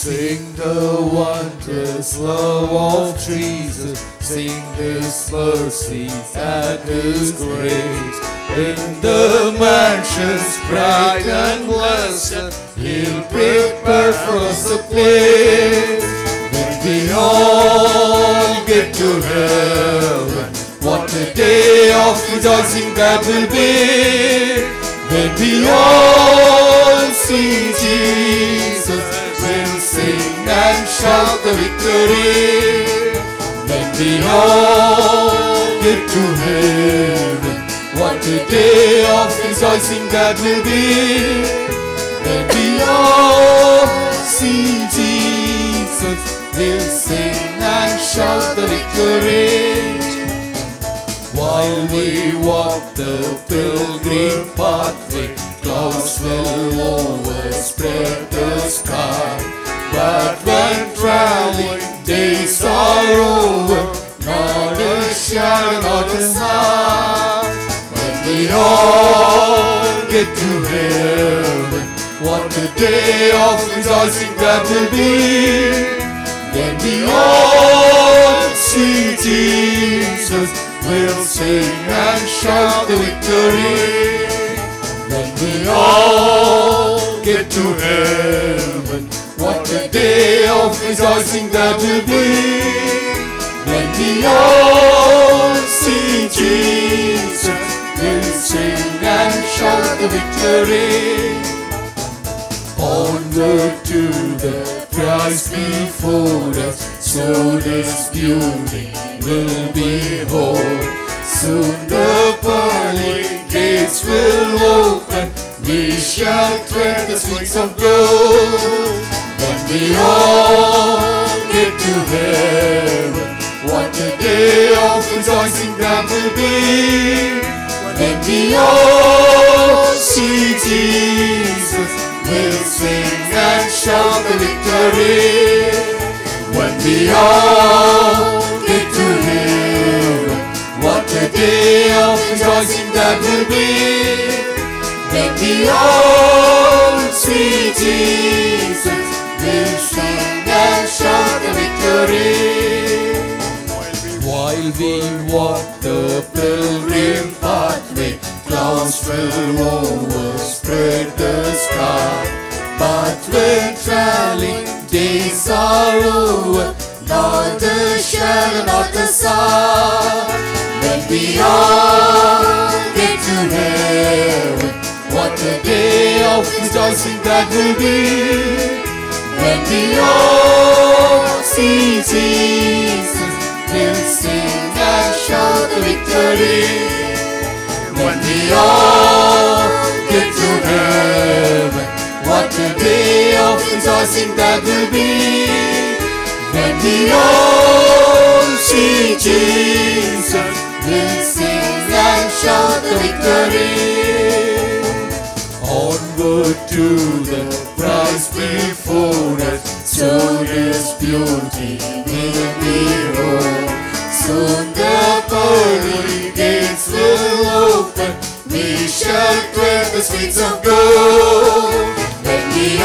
Sing the wondrous love of Jesus. Sing His mercy and His grace. In the mansions bright and blessed, He'll prepare for us a place. When we all get to heaven, what a day of rejoicing that will be. When we all see Jesus, we'll sing and shout the victory. When we all get to heaven, what a day of rejoicing that will be. When we all see Jesus, we'll sing and shout the victory. While we walk the pilgrim pathway, clouds will overspread the sky. But when traveling days are over, not a shadow, not a sign. When we all get to heaven, what a day of rejoicing that will be. When we all see Jesus, we'll sing and shout the victory. When we all get to heaven, what a day of rejoicing that will be. When we all see Jesus, we'll sing and shout the victory. Onward to the Christ before us, so this beauty will behold. Soon the pearly gates will open, we shall tread the streets of gold. When we all get to heaven, what a day of rejoicing that will be. When we all see Jesus, we'll sing and shout the victory. When we all get to heaven, what a day of rejoicing that will be. When we all see Jesus, we'll sing and shout the victory. While we walk the pilgrim pathway, clouds will overspread the sky. But when traveling days are over, not the shadow, not the sun. When we all get to heaven, what a day of rejoicing that will be. When we all see Jesus, we'll sing and shout the victory. When we all get to heaven, what a day of rejoicing that will be. When we all see Jesus, we'll sing and shout the victory. Onward to the prize before us, so this beauty will behold. Soon the pearly gates will open, we shall tread the streets of gold. When we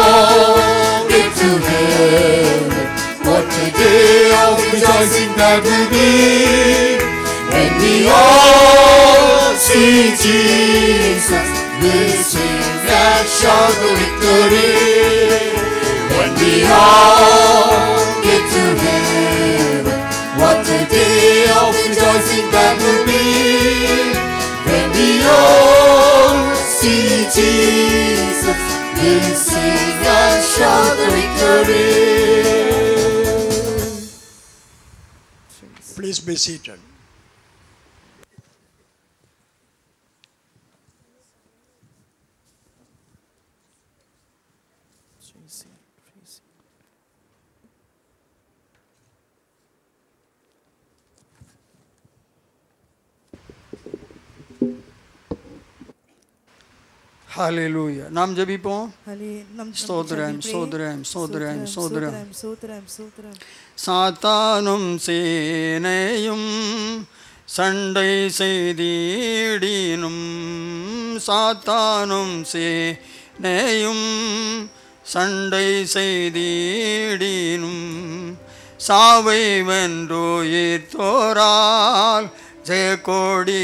all get to heaven, what a day of rejoicing that will be. When we all see Jesus, we'll sing and shout the victory. When we all get to heaven, what a day of rejoicing that will be. When we all see Jesus, we'll sing and shout the victory. Please be seated. ஹalleluya நாம் ஜெபிப்போம் ஹலே நம் ஸ்தோத்திரம், ஸ்தோத்திரம், ஸ்தோத்திரம், ஸ்தோத்திரம். ஸ்தோத்திரம் ஸ்தோத்திரம் சாத்தானும் சேனையும் சண்டை செய்தீடினும் சாத்தானும் சேனையும் சண்டை செய்தீடினும் சாவை வென்றுயிர் தோரால் ஜெயக்கோடி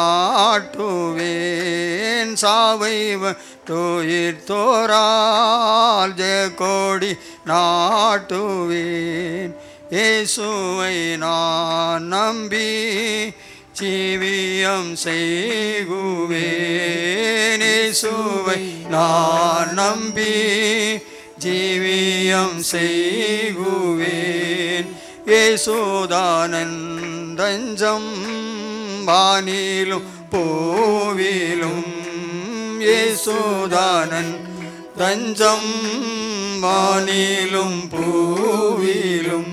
நாட்டுவேன் சாவை வென்றுயிர் தோரால் ஜெயக்கோடி நாட்டுவேன் இயேசுவை நான் நம்பி ஜீவியம் செய்குவேன் இயேசுவை நான் நம்பி ஜீவியம் செய்குவேன் இயேசுதானன் தஞ்சம் வானிலும் பூவிலும் இயேசுதானன் தஞ்சம் வானிலும் பூவிலும்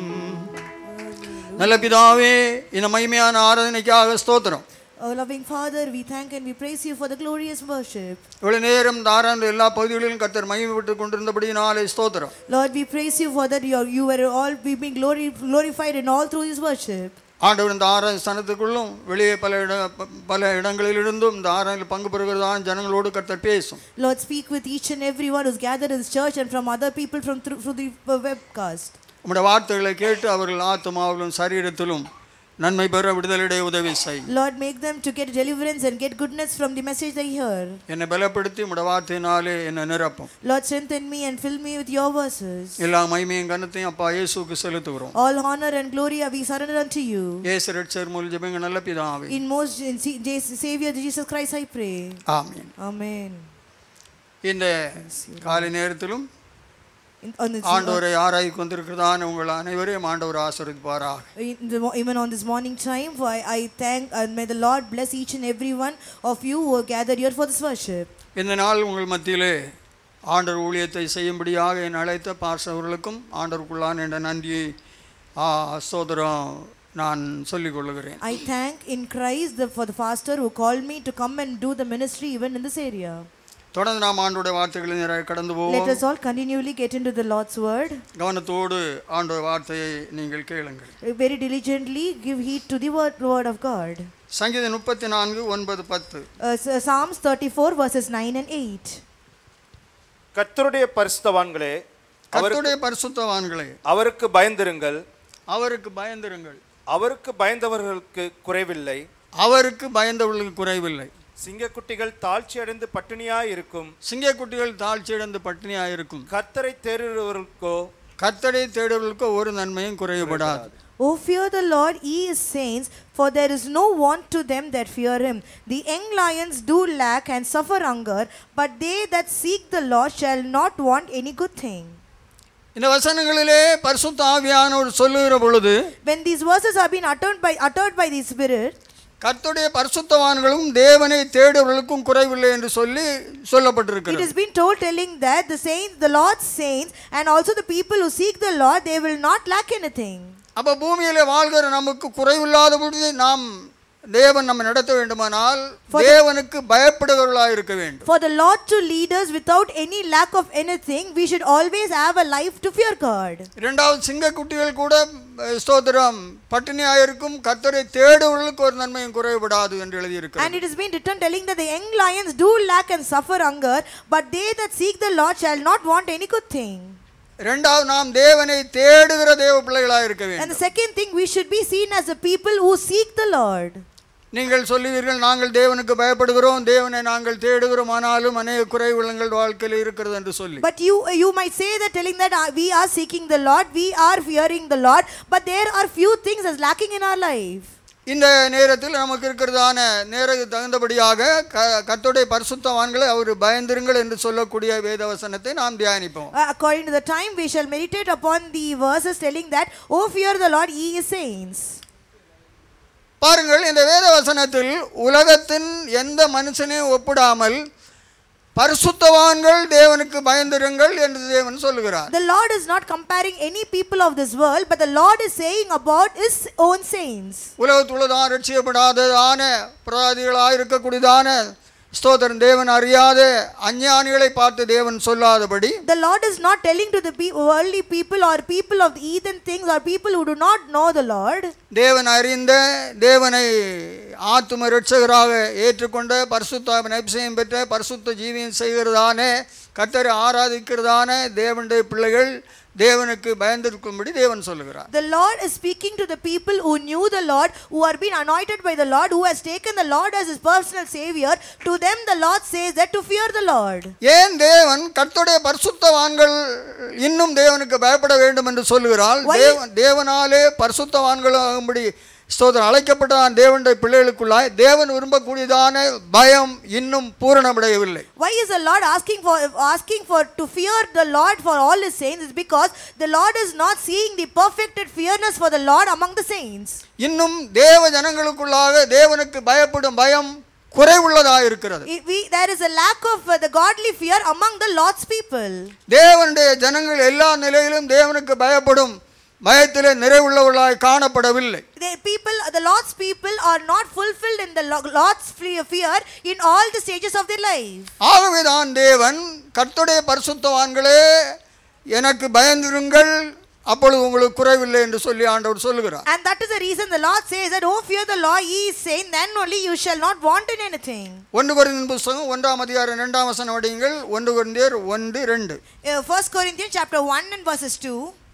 நல்ல பிதாவே இந்த மகிமையான ஆராதனைக்காக ஸ்தோத்திரம் Our loving Father, we thank and we praise you for the glorious worship. இவ்வளவு நேரம் தாராண்டு எல்லா பகுதிகளிலும் கர்த்தர் மகிமைப்பட்டு கொண்டிருந்தபடியினாலே ஸ்தோத்திரம் Lord, we praise you for that you, are, you were all we being glory, glorified in all through this worship. ஆண்டவர் இந்த ஆராதனை ஸ்தானத்துக்குள்ளும் வெளியே பல இட ப- பல இடங்களிலிருந்தும் இந்த ஆராதனையில் பங்கு பெறுகிறதான ஜனங்களோடு கர்த்தர் பேசும் Lord, speak with each and everyone who's gathered in this church and from other people from through, through the uh, webcast. உம்முடைய வார்த்தைகளை கேட்டு அவர்கள் ஆத்மாவிலும் சரீரத்திலும் நன்மை பெற விடுதலையுடைய உதவி செய் Lord, make them to get deliverance and get goodness from the message they hear. என்னை பலப்படுத்தி உம்முடைய வார்த்தையினாலே என்னை நிரப்பும் Lord, strengthen me and fill me with your verses. எல்லா மகிமையும் கனத்தையும் அப்பா இயேசுவுக்கு செலுத்துகிறோம் All honor and glory are we surrender unto you. இயேசு ரட்சர் மூலம் ஜெபங்க நல்ல பிதாவே In most in Se- Je- Savior Jesus Christ, I pray. Amen Amen. இந்த காலை நேரத்திலும் In, on this, ஆண்டவரை ஆராய்ச்சி கொண்டிருக்கிறதான உங்கள் அனைவரையும் ஆண்டவர் ஆசீர்வதிப்பாராக in the, mo- even on this morning time, for I, I thank and may the Lord bless each and every one of you who are gathered here for this worship. இந்த நாள் உங்கள் மத்தியிலே ஆண்டவர் ஊழியத்தை செய்யும்படியாக என் அழைத்த பார்சவர்களுக்கும் ஆண்டவருக்குள்ளான என்ற நன்றியை ஆ, ஸ்தோத்திரம் நான் சொல்லிக் கொள்ளுகிறேன் I thank in Christ the, for the pastor who called me to come and do the ministry even in this area. தொடர்ந்து நாம் ஆண்டோடைய வார்த்தைகளை நேராக கடந்து Let போவோம் us all continually get into the Lord's word. கவனத்தோடு ஆண்டோட வார்த்தையை நீங்கள் கேளுங்கள் Very diligently give heed to the word, word of God. சங்கீதம் முப்பத்தி நான்கு ஒன்பது பத்து Uh, S- Psalms 34 verses 9 and 8. கர்த்தருடைய பரிசுத்தவான்களே கர்த்தருடைய பரிசுத்தவான்களே அவருக்கு பயந்திருங்கள் அவருக்கு பயந்திருங்கள் அவருக்கு பயந்தவர்களுக்கு குறைவில்லை அவருக்கு பயந்தவர்களுக்கு குறைவில்லை சிங்கக்குட்டிகள் தாழ்ச்சி அடைந்து பட்டினியாய் இருக்கும் சிங்கக்குட்டிகள் தாழ்ச்சியடைந்து பட்டினியாயிருக்கும் கர்த்தரை தேறுகிறவர்களுக்கோ கர்த்தரை தேடுவர்களுக்கு ஒரு நன்மையும் குறைவுபடாது O fear the Lord, ye his saints, for there is no want to them that fear him. The young lions do lack and suffer hunger, but they that seek the Lord shall not want any good thing. இந்த வசனங்களிலே பரிசுத்த ஆவியானவர் சொல்லுகிற பொழுது When these verses are being uttered by uttered by the Spirit, கர்த்தருடைய பரிசுத்தவான்களும் தேவனை தேடுவர்களுக்கும் குறைவில்லை என்று சொல்லி it சொல்லப்பட்டிருக்கிறது has been told telling that the saints, the Lord's saints, and also the people who seek the Lord, they will not lack anything. அப்ப பூமியிலே வாழ்கிற நமக்கு குறைவில்லாத பொழுது நாம் தேவன் நம்ம நடத்த வேண்டுமானால் தேவனுக்கு பயப்படுகிறவர்களாக இருக்க வேண்டும் For the Lord to lead us without any lack of anything, we should always have a life to fear God. இரண்டாவது சிங்கக்குட்டிகள் கூட அஹ், ஸ்தோத்திரம் பட்டினியாயிருக்கும் கர்த்தரை தேடுவர்களுக்கு ஒரு நன்மையும் குறைவுபடாது என்று And எழுதியிருக்கிறது it has been written telling that the young lions do lack and suffer hunger, but they that seek the Lord shall not want any good thing. இரண்டாவது நாம் தேவனை தேடுகிற தேவ பிள்ளைகளாக இருக்க And வேண்டும் the second thing, we should be seen as a people who seek the Lord. நீங்கள் சொல்லுவீர்கள் நாங்கள் தேவனுக்கு பயப்படுகிறோம் தேவனை நாங்கள் தேடுகிறோம் ஆனாலும் அநேக குறைவுள்ளங்கள் வாழ்க்கையில் இருக்கிறது என்று சொல்லி But you you might say that telling that uh, we are seeking the Lord, we are fearing the Lord, but there are few things as lacking in our life. இந்த நேரத்தில் நமக்கு இருக்கிறதான நேரத்துக்கு தகுந்தபடியாக க கர்த்தருடைய பரிசுத்தவான்களை அவர் பயந்திருங்கள் என்று சொல்லக்கூடிய வேதவசனத்தை நாம் தியானிப்போம் Uh, according to the time, we shall meditate upon the verses telling that, Oh, fear the Lord, ye his saints. பாருங்கள் இந்த வேதவசனத்தில் உலகத்தின் எந்த மனுஷனையும் ஒப்பிடாமல் பரிசுத்தவான்கள் தேவனுக்கு பயந்திருங்கள் என்று தேவன் சொல்லுகிறார் The Lord is not comparing any people of this world, but the Lord is saying about his own saints. உலகத்துள்ளதான் ரட்சிக்கப்படாததான பிரதாதிகளாக இருக்கக்கூடியதான ஸ்தோத்திரம் தேவன் அறியாத அஞ்ஞானிகளை பார்த்து தேவன் சொல்லாதபடி The Lord is not telling to the pe- worldly people or people of the heathen things or people who do not know the Lord. தேவன் அறிந்த தேவனை ஆத்தும ரட்சகராக ஏற்றுக்கொண்ட பரிசுத்த அபிஷேகம் பெற்ற பரிசுத்த ஜீவியம் செய்கிறதானே கர்த்தரை ஆராதிக்கிறதான தேவனுடைய பிள்ளைகள் தேவனுக்கு பயந்திருக்கும்படி தேவன் சொல்லுகிறார் The Lord is speaking to the people who knew the Lord, who are being anointed by the Lord, who has taken the Lord as his personal Savior. To them, the Lord says that to fear the Lord. ஏன் தேவன் கர்த்தருடைய பரிசுத்தவான்கள் இன்னும் தேவனுக்கு பயப்பட வேண்டும் என்று சொல்லுகிறாள் Why- தேவன் தேவனாலே பரிசுத்தவான்களாகும்படி ஸ்தோத்திரம் அழைக்கப்பட்ட தேவனுடைய பிள்ளைகளுக்குள்ளாய் தேவன் விரும்பக்கூடியதான பயம் இன்னும் பூரணமடையவில்லை Why is the Lord asking for asking for to fear the Lord for all his saints? Is because the Lord is not seeing the perfected fearness for the Lord among the saints. இன்னும் தேவ ஜனங்களுக்குள்ளாக தேவனுக்கு பயப்படும் பயம் குறைவுள்ளதாக இருக்கிறது It- we, there is a lack of uh, the godly fear among the Lord's people. தேவனுடைய ஜனங்கள் எல்லா நிலையிலும் தேவனுக்கு பயப்படும் பயத்திலே நிறைவுள்ளவர்களாய் காணப்படவில்லை The people, the Lord's people are not fulfilled in the Lo- Lord's fe- fear in all the stages of their life. ஆகவேதான் தேவன் கர்த்தருடைய பரிசுத்தவான்களே எனக்கு பயந்திருங்கள் அப்பொழுது உங்களுக்கு குறைவில்லை என்று சொல்லி ஆண்டவர் சொல்லுகிறார் And that is the reason the Lord says that, Oh, fear the Lord, ye is saying, then only you shall not want in anything. ஒன்று குறைந்தின் புஸ்தகம் ஒன்றாம் அதிகாரம் இரண்டாம் வசனம் அடியுங்கள் ஒன்று குறைந்தியர் ஒன்று ரெண்டு Uh, 1 Corinthians chapter 1 and verses 2.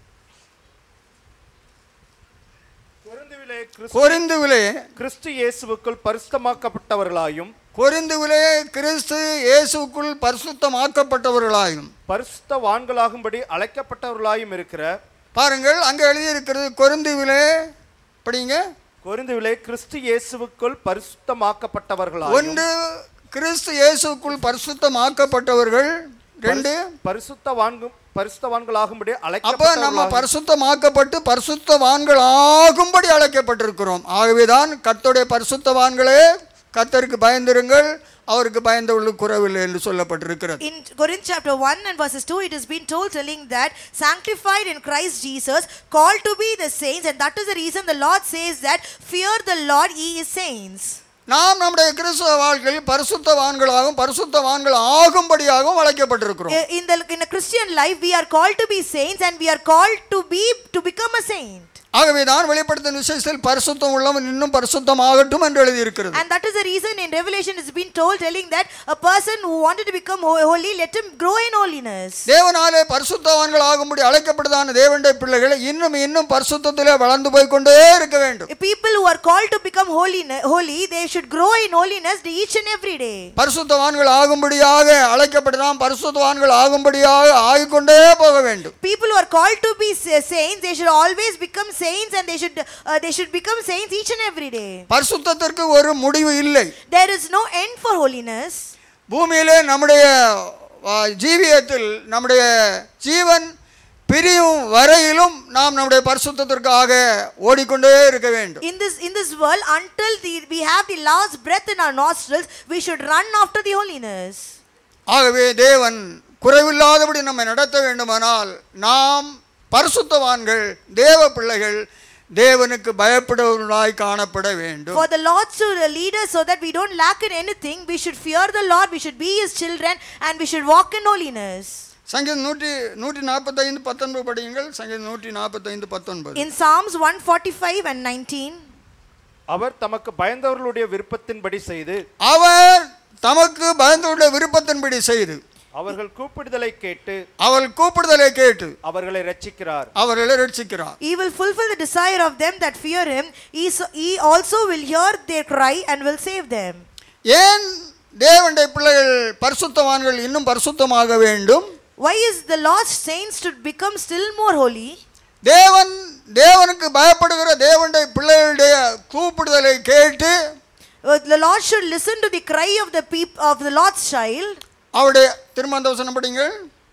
கொரிந்துவிலே கிறிஸ்து- கொரிந்துவிலே கிறிஸ்து இயேசுவுக்குள் பரிசுத்தமாக்கப்பட்டவர்களாயும் கொரிந்துவிலே கிறிஸ்து இயேசுக்குள் பரிசுத்தமாக்கப்பட்டவர்களாயும் பரிசுத்தவான்களாகும்படி அழைக்கப்பட்டவர்களாயும் இருக்கிற பாருங்கள் அங்கே எழுதியிருக்கிறது கொரிந்துவிலே படிங்க கொரிந்துவிலே கிறிஸ்து இயேசுவுக்குள் பரிசுத்தமாக்கப்பட்டவர்களாயும் ஒன்று கிறிஸ்து இயேசுக்குள் பரிசுத்தமாக்கப்பட்டவர்கள் ரெண்டு பரிசுத்தவான்கு பரிசுத்தவான்களாகும்படி அப்ப நம்ம அழைக்கப்பட்டவர்களாயும் பரிசுத்தமாக்கப்பட்டு பரிசுத்தவான்கள் ஆகும்படி அழைக்கப்பட்டிருக்கிறோம் ஆகவேதான் கர்த்தருடைய பரிசுத்தவான்களே கர்த்தருக்கு பயந்திருங்கள் அவருக்கு பயந்தவர்களுக்கு குறவில்லை என்று சொல்லப்பட்டிருக்கிறது In Corinthians chapter 1 and verses 2, it has been told telling that sanctified in Christ Jesus, called to be the saints, and that is the reason the Lord says that fear the Lord, ye is saints. நாம் நம்முடைய கிறிஸ்தவ வாழ்க்கையில் பரிசுத்தவான்களாகவும் பரிசுத்தவான்கள் ஆகும்படியாகவும் அழைக்கப்பட்டிருக்கிறோம் Uh, In the in a Christian life, we are called to be saints, and we are called to be to become a saint. ஆகவே தான் வெளிப்படுத்தின விசேஷத்தில் பரிசுத்தம் உள்ளவன் இன்னும் பரிசுத்தமாகட்டும் என்று எழுதியிருக்கிறது And that is the reason in Revelation it's been told telling that a person who wanted to become ho- holy, let him grow in holiness. தேவனாலே பரிசுத்தவான்கள் ஆகும்படி அழைக்கப்பட்டதான தேவனுடைய பிள்ளைகள் இன்னும் இன்னும் பரிசுத்தத்திலே வளர்ந்து போய் கொண்டே இருக்க வேண்டும் People who are called to become holy, holy, they should grow in holiness each and every day. பரிசுத்தவான்கள் ஆகும்படியாக அழைக்கப்பட்டதாம் பரிசுத்தவான்கள் ஆகும்படியாக ஆகிக்கொண்டே போக வேண்டும் People who are called to be sa- saints, they should always become saints, and they should uh, they should become saints each and every day. பரிசுத்தத்திற்கு ஒரு முடிவு இல்லை There is no end for holiness. பூமியிலே நம்முடைய ஆ, ஜீவியத்தில் நம்முடைய ஜீவன் பிரியும் வரையிலும் நாம் நம்முடைய பரிசுத்தத்திற்காக ஓடிக்கொண்டே இருக்க வேண்டும் In this in this world, until the, we have the last breath in our nostrils, we should run after the holiness. ஆகவே தேவன் குறைவில்லாதபடி நம்மை நடத்த வேண்டுமானால் நாம் பரிசுத்தவான்கள் தேவ பிள்ளைகள் தேவனுக்கு பயப்படுவர்களாய் காணப்பட வேண்டும் For the Lord to lead us so that we don't lack in anything, we should fear the Lord, we should be His children, and we should walk in holiness. சங்கீதம் நூற்றி நூற்றி நாற்பத்தைந்து பத்தொன்பது படியுங்கள் சங்கீதம் நூற்றி நாற்பத்தைந்து பத்தொன்பது In Psalms 145 and 19, அவர் தமக்கு பயந்தவர்களுடைய விருப்பத்தின்படி செய்து அவர் தமக்கு பயந்தவருடைய விருப்பத்தின்படி செய்து அவர்கள் கூப்பிடுதலை கேட்டு அவள் கூப்பிடுதலை கேட்டு அவர்களை ரட்சிக்கிறார் அவர்களை ரட்சிக்கிறார் He will fulfill the desire of them that fear Him. He, so, he also will hear their cry and will save them. ஏன் தேவனுடைய பிள்ளைகள் பரிசுத்தவான்கள் இன்னும் பரிசுத்தமாக வேண்டும் Why is the Lord's saints to become still more holy? தேவன் தேவனுக்கு பயப்படுகிற தேவனுடைய பிள்ளைகளுடைய கூப்பிடுதலை கேட்டு Uh, The Lord should listen to the cry of the peop- of the Lord's child. அவருடைய திருமந்த வசனம் படிங்கள்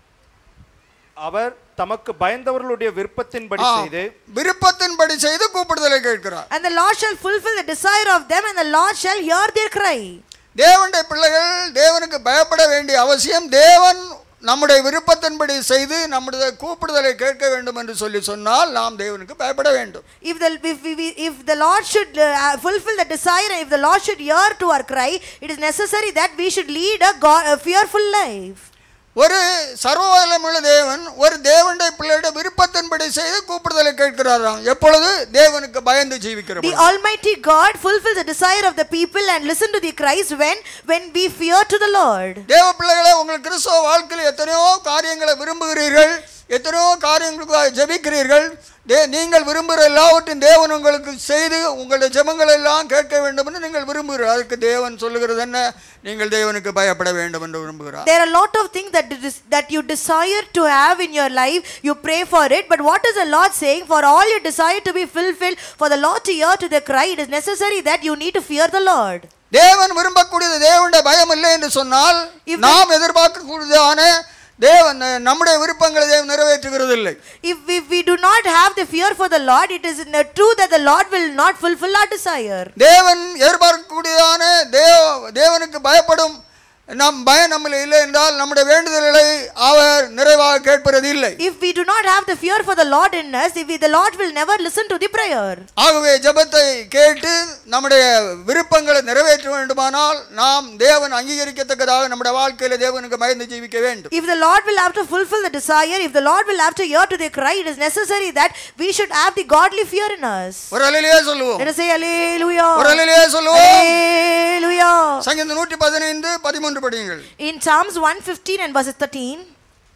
அவர் தமக்கு பயந்தவர்களுடைய விருப்பத்தின்படி ஆ, செய்து விருப்பத்தின்படி செய்து கூப்பிடுதலை கேட்கிறார் And the Lord shall fulfill the desire of them, and the Lord shall hear their cry. தேவனுடைய பிள்ளைகள் தேவனுக்கு பயப்பட வேண்டிய அவசியம் தேவன் நம்முடைய விருப்பத்தின்படி செய்து நம்முடைய கூப்பிடுதலை கேட்க வேண்டும் என்று சொல்லி சொன்னால் நாம் தேவனுக்கு பயப்பட வேண்டும் If the if, we, we- if the Lord should uh, fulfill the desire, and if the Lord should hear to our cry, it is necessary that we should lead a, God, a fearful life. ஒரு சர்வவல்லமுள்ள தேவன் ஒரு தேவனுடைய பிள்ளையுடைய விருப்பத்தின்படி செய்து கூப்பிடுதலை கேட்கிறாராம் எப்பொழுது தேவனுக்கு பயந்து ஜீவிக்கிற The பொழுது. Almighty God fulfills the desire of the people and listen to the Christ when when we fear to the Lord. தேவ பிள்ளைகளே உங்கள் கிறிஸ்தவ வாழ்க்கையில் எத்தனையோ காரியங்களை விரும்புகிறீர்கள் எத்தனையோ காரியங்களுக்காக ஜெபிக்கிறீர்கள் தே நீங்கள் விரும்புகிற எல்லாவற்றையும் தேவன் உங்களுக்கு செய்து உங்களுடைய ஜெபங்கள் எல்லாம் கேட்க வேண்டும் என்று நீங்கள் விரும்புகிறீர்கள் அதுக்கு தேவன் சொல்லுகிறது என்ன நீங்கள் தேவனுக்கு பயப்பட வேண்டும் என்று விரும்புகிறார் There are a lot of things that you des- that you desire to have in your life. You pray for it, but what is the Lord saying? For all your desire to be fulfilled, for the Lord to hear to the cry, it is necessary that you need to fear the Lord. தேவன் விரும்பக்கூடியது தேவனுடைய பயம் இல்லை என்று சொன்னால் If நாம் எதிர்பார்க்கக்கூடியதான தேவன் நம்முடைய விருப்பங்களை தேவன் நிறைவேற்றுகிறது இல்லை If we, we do not have the fear for the Lord, it is in the truth that the Lord will not fulfill our desire. தேவன் எதிர்பார்க்கக்கூடியதான தேவ தேவனுக்கு பயப்படும் நம் பயம் நம்மள இல்லை என்றால் நம்முடைய வேண்டுதல்களை அவர் நிறைவாக கேட்பது இல்லை If we do not have the fear for the Lord in us, if we, the Lord will never listen to the prayer. ஆகவே ஜெபத்தை கேட்டு நம்முடைய விருப்பங்களை நிறைவேற்ற வேண்டுமானால் நாம் தேவன் அங்கீகரிக்கத்தக்கதாக நம்முடைய வாழ்க்கையில தேவனுக்கு பயந்து ஜீவிக்க வேண்டும் If the Lord will have to fulfill the desire, if the Lord will have to hear to their cry, it is necessary that we should have the godly fear in us. ஒரு அலையிலேயே சொல்லுவோம் Let us say Hallelujah. ஒரு அலையிலேயே சொல்லுவோம் Hallelujah. சங்கீதம் நூற்றி பதினைந்து பதிமூன்று படியுங்கள் In Psalms 115 and verses 13,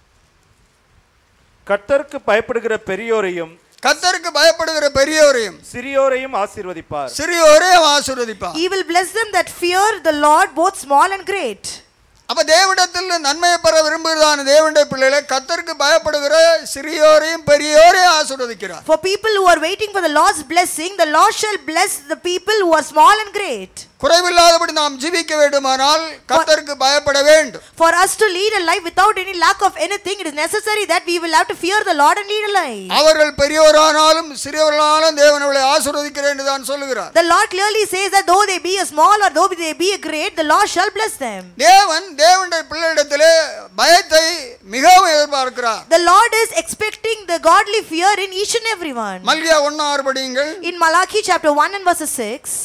கர்த்தருக்கு பயப்படுகிற பெரியோரையும் கத்தருக்கு பயப்படுகிற பெரியோரையும் சிறியோரையும் ஆசீர்வதிப்பார் சிறியோரே ஆசீர்வதிப்பார் He will bless them that fear the Lord, both small and great. அப்ப தேவனிடத்தில் நன்மையை பெற விரும்புகிறதான தேவனுடைய பிள்ளைகளை கத்தருக்கு பயப்படுகிற சிறியோரையும் பெரியோரையும் ஆசீர்வதிக்கிறார் For people who are waiting for the Lord's blessing, the Lord shall bless the people who are small and great. குறைவில்லாதபடி நாம் ஜீவிக்க வேண்டுமானால் கத்தருக்கு பயப்பட வேண்டும் For us to lead a life without any lack of anything, it is necessary that we will have to fear the Lord and lead a life. அவர்கள் பெரியோரானாலும் சிறியவர்களானாலும் தேவன் அவளை ஆசீர்வதிக்கிறேன் என்று தான் சொல்லுகிறார் The Lord clearly says that though they be a small or though they be a great, the Lord shall bless them. தேவன் தேவனுடைய பிள்ளையிடத்திலே பயத்தை மிகவும் எதிர்பார்க்கிறார் The Lord is expecting the godly fear in each and every one. மல்கியா ஒன்னு ஆறு படியுங்கள் In Malachi chapter 1 and verses 6,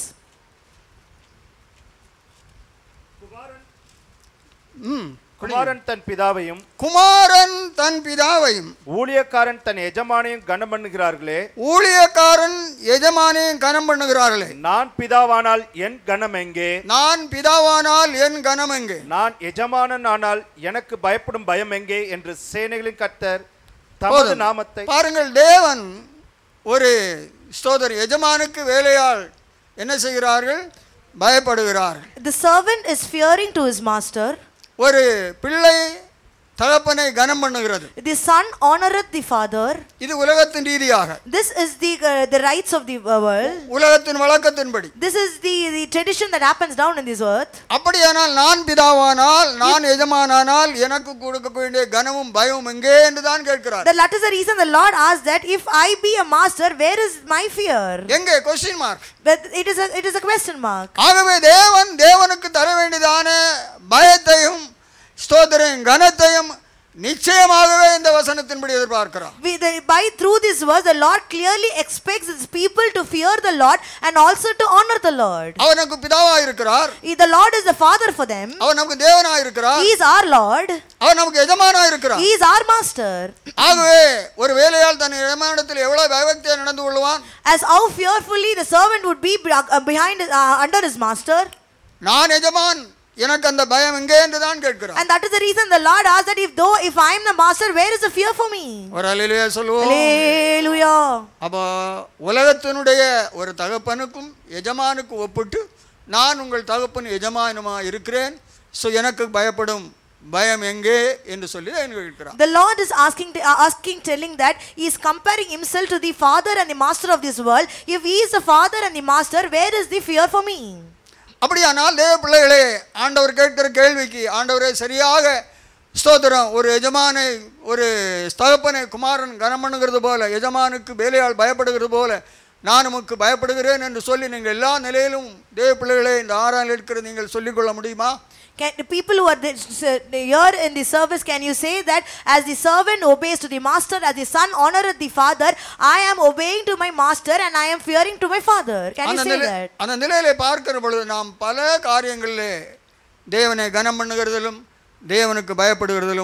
ம். குமாரன் தன் பிதாவையும் குமாரன் தன் பிதாவையும் ஊழியக்காரன் தன் எஜமானையும் கனம் பண்ணுகிறார்களே ஊழியக்காரன் எஜமானையும் கனம் பண்ணுகிறார்களே நான் பிதாவானால் என் கனம் எங்கே நான் பிதாவானால் என் கனம் எங்கே நான் எஜமானன் ஆனால் எனக்கு பயப்படும் பயம் எங்கே என்று சேனைகளின் கர்த்தர் தமது போதும். நாமத்தை பாருங்கள் தேவன் ஒரு ஸ்தோதர் எஜமானுக்கு வேலையால் என்ன செய்கிறார்கள் பயப்படுகிறார்கள் the servant is fearing to his master. ஒரு பிள்ளை தகப்பனை கனம் பண்ணுகிறது The son honoreth the father. இது உலகத்தின் ரீதியாக This is the uh, the rights of the uh, world. உலகத்தின் வழக்கத்தின்படி This is the, the tradition that happens down in this earth. அப்படியானால் நான் பிதாவானால் நான் எஜமானானால் எனக்கு கொடுக்க வேண்டிய கனமும் பயமும் எங்கே என்று தான் கேட்கிறார் That, that is the reason the Lord asked that if I be a master, where is my fear? எங்கே question mark But it is a it is a question mark. ஆகவே தேவன் தேவனுக்கு தர வேண்டியதான பயத்தையும் ஸ்தோத்திரையும் கனத்தையும் நிச்சயமாகவே இந்த வசனத்தின்படி எதிர்பார்க்கிறார் We, the, by through this verse, the Lord clearly expects his people to fear the Lord and also to honor the Lord. அவர் நமக்கு பிதாவா இருக்கிறார் He- The Lord is the Father for them. அவர் நமக்கு தேவனா இருக்கிறார் He is our Lord. அவர் நமக்கு எஜமானா இருக்கிறார் He is our Master. ஆகவே ஒரு வேலையால் தன் எஜமானிடத்தில் எவ்வளவு பயபக்தியா நடந்து கொள்வான் As how fearfully the servant would be be- uh, behind uh, under his master. நான் எஜமான் எனக்கு அந்த பயம் எங்கே என்று தான் கேட்கிறார் And that is the reason the Lord asked that if though if I am the master, where is the fear for me? ஒரு அலையிலேயே சொல்லுவோம் Hallelujah. அப்போ உலகத்தினுடைய ஒரு தகப்பனுக்கும் எஜமானுக்கு ஒப்பிட்டு நான் உங்கள் தகப்பன் எஜமானுமா இருக்கிறேன் ஸோ எனக்கு பயப்படும் பயம் எங்கே என்று சொல்லி தான் கேட்கிறார் The Lord is asking, uh, asking, telling that He is comparing Himself to the Father and the Master of this world. If He is the Father and the Master, where is the fear for me? அப்படியானால் தேவ பிள்ளைகளே ஆண்டவர் கேட்கிற கேள்விக்கு ஆண்டவரே சரியாக ஸ்தோத்திரம் ஒரு எஜமானை ஒரு தகப்பனை குமாரன் கனம் பண்ணுகிறது போல எஜமானுக்கு வேலையால் பயப்படுகிறது போல நான் உமக்கு பயப்படுகிறேன் என்று சொல்லி நீங்கள் எல்லா நிலையிலும் தேவ பிள்ளைகளே இந்த ஆறாம் இருக்கிற நீங்கள் சொல்லிக்கொள்ள முடியுமா Can, the people who are this, uh, here in the service, can you say that as the servant obeys to the master, as the son honoreth the father, I am obeying to my master and I am fearing to my father? Can you அந்த say நிலை that? அந்த நிலையிலே பார்க்கிற பொழுது நாம் பல காரியங்களிலே தேவனை கனம் பண்ணுகிறதிலும் தேவனுக்கு பயப்படுகிறதிலும்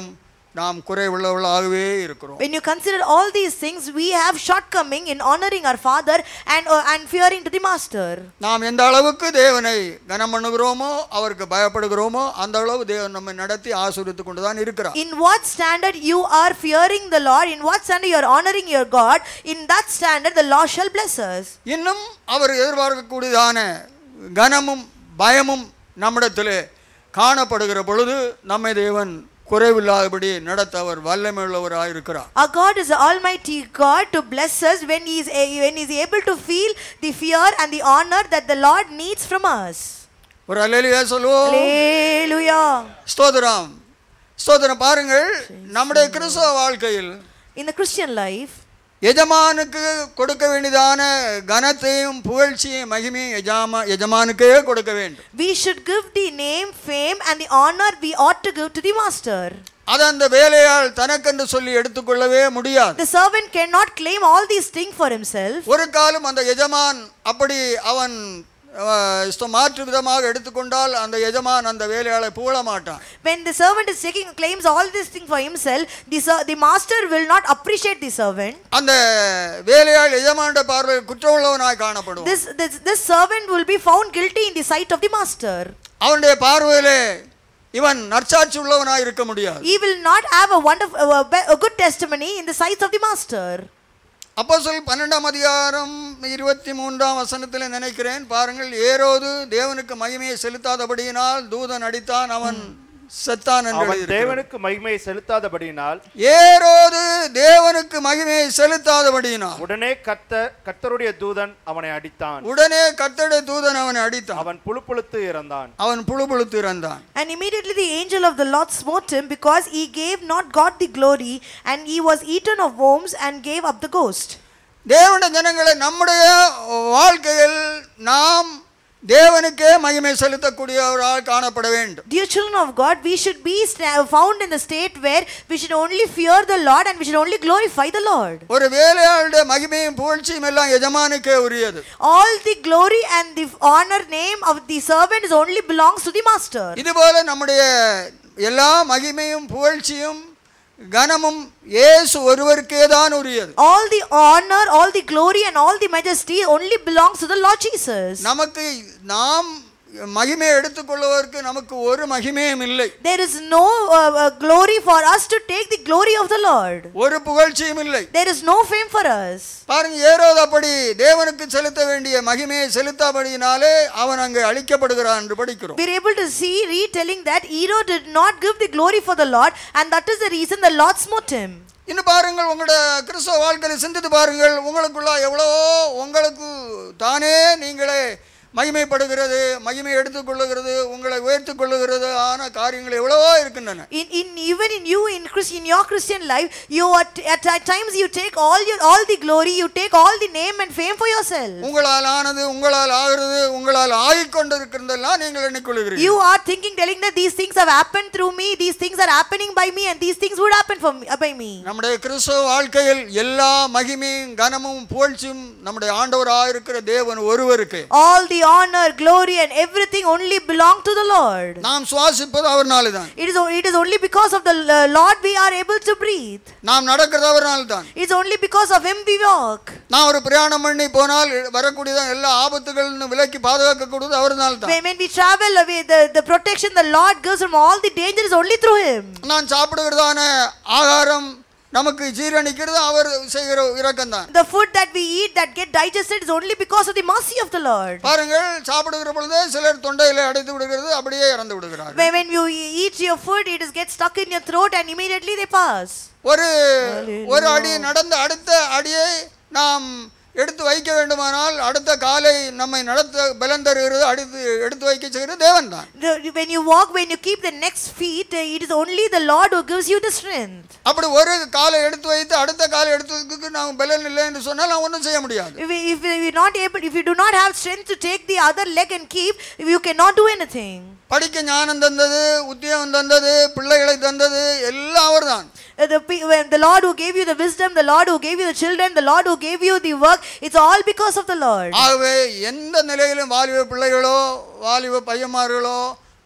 நாம் குறைவுள்ளவர்களாகவே இருக்கிறோம் When you consider all these things, we have shortcoming in honoring our father and, uh, and fearing to the master. நாம் எந்த அளவுக்கு தேவனை கனம் பண்ணுகிறோமோ அவருக்கு பயப்படுகிறோமோ அந்த அளவு தேவன் நம்மை நடத்தி ஆசீர்வித்து கொண்டு தான் இருக்கிறார் In what standard you are fearing the Lord, in what standard you are honoring your God, in that standard the Lord shall bless us. இன்னும் அவர் எதிர்பார்க்கக்கூடியதான கனமும் பயமும் நம்மிடத்திலே காணப்படுகிற பொழுது நம்மை தேவன் குறைவில்லாதபடி நடத்த அவர் வல்லமையுள்ளவராக இருக்கிறார் Our God is the Almighty God to bless us when He is, a- when he is able to feel the fear and the honor that the Lord needs from us. ஒரு அல்லேலியா சொல்லுவோம் Hallelujah. ஸ்தோத்திரம் ஸ்தோத்திரம் பாருங்கள் நம்முடைய கிறிஸ்தவ வாழ்க்கையில் In the Christian life, எஜமானுக்கு கொடுக்க வேண்டியதான கனத்தையும் புகழ்ச்சியும் மகிமையும் எஜாம எஜமானுக்கே கொடுக்க வேண்டும் we should give the name, fame, and the honor we ought to give to the master. அது அந்த வேலையால் தனக்கென்று சொல்லி எடுத்துக்கொள்ளவே முடியாது The servant cannot claim all these things for himself. ஒரு காலம் அந்த எஜமான் அப்படி அவன் அஹ், இஸ்த- மாற்று விதமாக எடுத்துக்கொண்டால் அந்த எஜமான் அந்த வேலையாளை புகழ மாட்டான் When the servant is taking claims all these things for himself, the, ser- the master will not appreciate the servant. அந்த வேலையாள் எஜமானுடைய பார்வையில் குற்றமுள்ளவனாய் காணப்படுவான் This, this, this servant will be found guilty in the sight of the master. அவனுடைய பார்வையிலே இவன் நற்சாட்சி உள்ளவனாய் இருக்க முடியாது He will not have a wonderful, a, be- a good testimony in the sight of the master. அப்போ சொல் பன்னெண்டாம் அதிகாரம் இருபத்தி மூன்றாம் வசனத்தில் நினைக்கிறேன் பாருங்கள் ஏரோது தேவனுக்கு மகிமையை செலுத்தாதபடியினால் தூதன் அடித்தான் அவன் செத்தான் என்று அவன் எழுதியிருக்கிறது. தேவனுக்கு மகிமையை செலுத்தாதபடியினால் ஏரோது தேவனுக்கு மகிமையை செலுத்தாதபடியினால் உடனே கர்த்தர் கர்த்தருடைய தூதன் அவனை அடித்தான் உடனே கர்த்தருடைய தூதன் அவனை அடித்தான் அவன் புழுப்புழுத்து இறந்தான் அவன் புழுபுழுத்து இறந்தான் And immediately the angel of the Lord smote him because he gave not God the glory, and he was eaten of worms and gave up the ghost. தேவனுடைய ஜனங்களை நம்முடைய வாழ்க்கையில் நாம் தேவனுக்கே மகிமை செலுத்தக்கூடியவரால் காணப்பட வேண்டும் Dear children of God, we should be sta- found in the state where we should only fear the Lord and we should only glorify the Lord. ஒரு வேலையாளுடைய மகிமையும் புகழ்ச்சியும் எல்லாம் எஜமானுக்கே உரியது All the glory and the honor name of the servant is only belongs to the master. இதுபோல நம்முடைய எல்லா மகிமையும் புகழ்ச்சியும் கனமும் இயேசு ஒருவருக்கே தான் உரியது All the honor, all the glory, and all the majesty only belongs to the Lord Jesus. நமக்கு நாம் மகிமை எடுத்துக்கொள்வதற்கு நமக்கு ஒரு மகிமையும் இல்லை There is no uh, uh, glory for us to take the glory of the Lord. ஒரு புகழ்ச்சியும் இல்லை There is no fame for us. பாருங்க ஏரோது அப்படி தேவனுக்கு செலுத்த வேண்டிய மகிமையை செலுத்தாபடியினாலே அவன் அங்கே அழிக்கப்படுகிறான் என்று படிக்கிறோம் We're able to see retelling that Ero did not give the glory for the Lord, and that is the reason the Lord smote him. இன்னும் பாருங்கள் உங்களோட கிறிஸ்தவ வாழ்க்கையில் சிந்தித்து பாருங்கள் உங்களுக்குள்ள எவ்வளோ உங்களுக்கு தானே நீங்களே மகிமைப்படுகிறது மகிமை எடுத்துக்கொள்ளுகிறது உங்களை உயர்த்தி கொள்ளுகிறது ஆன காரியங்கள் எவ்வளவோ இருக்கின்றன In, in even in you in Christ, in your Christian life, you are t- at, at times you take all your all the glory, you take all the name and fame for yourself. உங்களால் ஆனது உங்களால் ஆகிறது உங்களால் ஆகிக் கொண்டிருக்கிறதெல்லாம் நீங்கள் எண்ணிக்கொள்கிறீர்கள் You are thinking, telling that these things have happened through me, these things are happening by me, and these things would happen for me, uh, by me. நம்முடைய கிறிஸ்தவ வாழ்க்கையில் எல்லா மகிமையும் கனமும் புகழ்ச்சியும் நம்முடைய ஆண்டவராக இருக்கிற தேவன் ஒருவருக்கு All the honor, glory, and everything only belong to the Lord. நாம் சுவாசிப்பது அவர்னால தான் It is, o- it is only because of the uh, Lord we are able to breathe. நாம் நடக்கிறது அவர்னால தான் It's only because of Him we walk. நான் ஒரு பிரயாணம் பண்ணி போனால் வரக்கூடியதான் எல்லா ஆபத்துகள் விலக்கி பாதுகாக்கக்கூடியது அவர்னால தான் When, when we travel away, the, the protection the Lord gives from all the danger is only through Him. நான் சாப்பிடுகிறதான ஆகாரம் நமக்கு ஜீரணிக்கிறது அவர் செய்கிற இரக்கம் தான் The food that we eat that get digested is only because of the mercy of the Lord. பாருங்கள் சாப்பிடுகிற பொழுதே சிலர் தொண்டையில அடைத்து விடுகிறது அப்படியே இறந்து விடுகிறார் When, when you eat your food, it is get stuck in your throat and immediately they pass. ஒரு ஒரு அடி நடந்த அடுத்த அடியை நாம் எடுத்து வைக்க வேண்டுமானால் அடுத்த காலை நம்மை நடத்த பலன் தருகிறது அடுத்து எடுத்து வைக்க செய்கிறது தேவன் தான் The, when you walk, when you keep the next feet, uh, it is only the Lord who gives you the strength. அப்படி ஒரு காலை எடுத்து வைத்து அடுத்த காலை எடுத்து வைக்கிறதுக்கு நாம் பலன் இல்லை என்று சொன்னால் நாம் ஒன்றும் செய்ய முடியாது If, we- if we are not able, if you do not have strength to take the other leg and keep, you cannot do anything. படிக்க ஞானம் தந்தது உத்தியோகம் தந்தது பிள்ளைகளை தந்தது எல்லாம் அவர்தான் Uh, The, pe- when the Lord who gave you the wisdom, the Lord who gave you the children, the Lord who gave you the work, it's all because of the Lord. ஆகவே எந்த நிலையிலும் வாலிப பிள்ளைகளோ வாலிப பையன்மார்களோ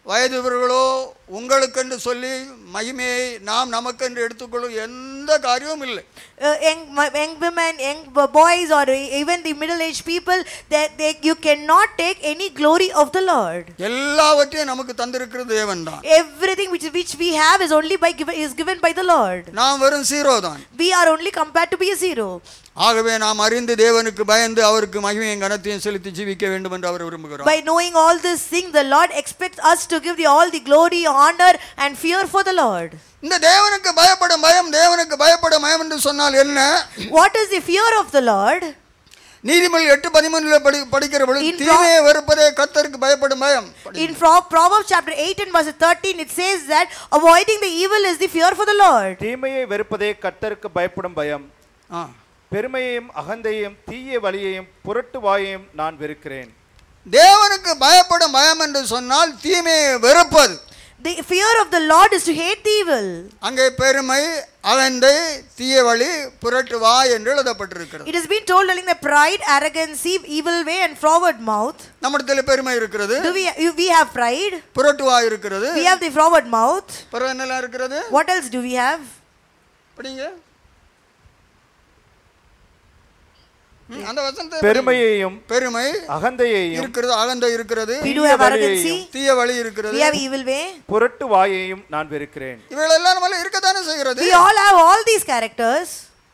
வயதுவர்களோ உங்களுக்கென்று சொல்லி மகிமையை நாம் நமக்கென்று எடுத்துக்கொள்ளும் எந்த காரியமும் இல்லை Uh, young, m- young women, young b- boys, or even the middle-aged people, that they, you cannot take any glory of the Lord. எல்லாவற்றையும் நமக்கு தந்திருக்கிறது தேவன் தான் Everything which which we have is only by given is given by the Lord. நாம் வெறும் zero தான் We are only compared to be a zero. ஆகவே நாம் அறிந்து தேவனுக்கு பயந்து அவருக்கு மகிமையும் கனத்தையும் செலுத்தி ஜீவிக்க வேண்டும் என்று அவர் விரும்புகிறார் By knowing all these things, the Lord expects us to give the, all the glory, honor, and fear for the Lord. இந்த தேவனுக்கு பயப்படும் பயம் தேவனுக்கு பயப்படும் பயம் என்று சொன்னால் என்ன What is the fear of the Lord? நீதிமொழி எட்டு பதிமூணுல படி படிக்கிற பொழுது In தீமையை வெறுப்பதே கர்த்தருக்கு பயப்படும் பயம் In Pro- Proverbs chapter 8 and verse 13, it says that avoiding the evil is the fear for the Lord. தீமையை வெறுப்பதே கர்த்தருக்கு பயப்படும் பயம் ஆ. பெருமையையும் அகந்தையும் தீய வழியையும் புரட்டு வாயையும் நான் வெறுக்கிறேன் தேவனுக்கு பயப்படும் பயம் என்று சொன்னால் தீமையை வெறுப்பது The fear of the Lord is to hate the evil. அங்கே பெருமை அகந்தை தீய வழி புரட்டு வா என்று எழுதப்பட்டிருக்கிறது It has been told telling the pride, arrogancy, evil way, and forward mouth. நம்மிடத்தில் பெருமை இருக்கிறது Do we we have pride? புரட்டு வா இருக்கிறது We have the forward mouth. பிறகு என்னெல்லாம் இருக்கிறது What else do we have? படிங்க ம், அந்த வசனத்தை படிங்க. பெருமையையும் பெருமை அகந்தையையும் இருக்கிறது அகந்தை இருக்கிறது We do தீய have வழியையும், arrogancy. தீய வழி இருக்கிறது We have evil way. புரட்டு வாயையும் நான் வெறுக்கிறேன் இவைகளெல்லாம் நம்மள இருக்கத்தானே செய்கிறது We all have all these characters.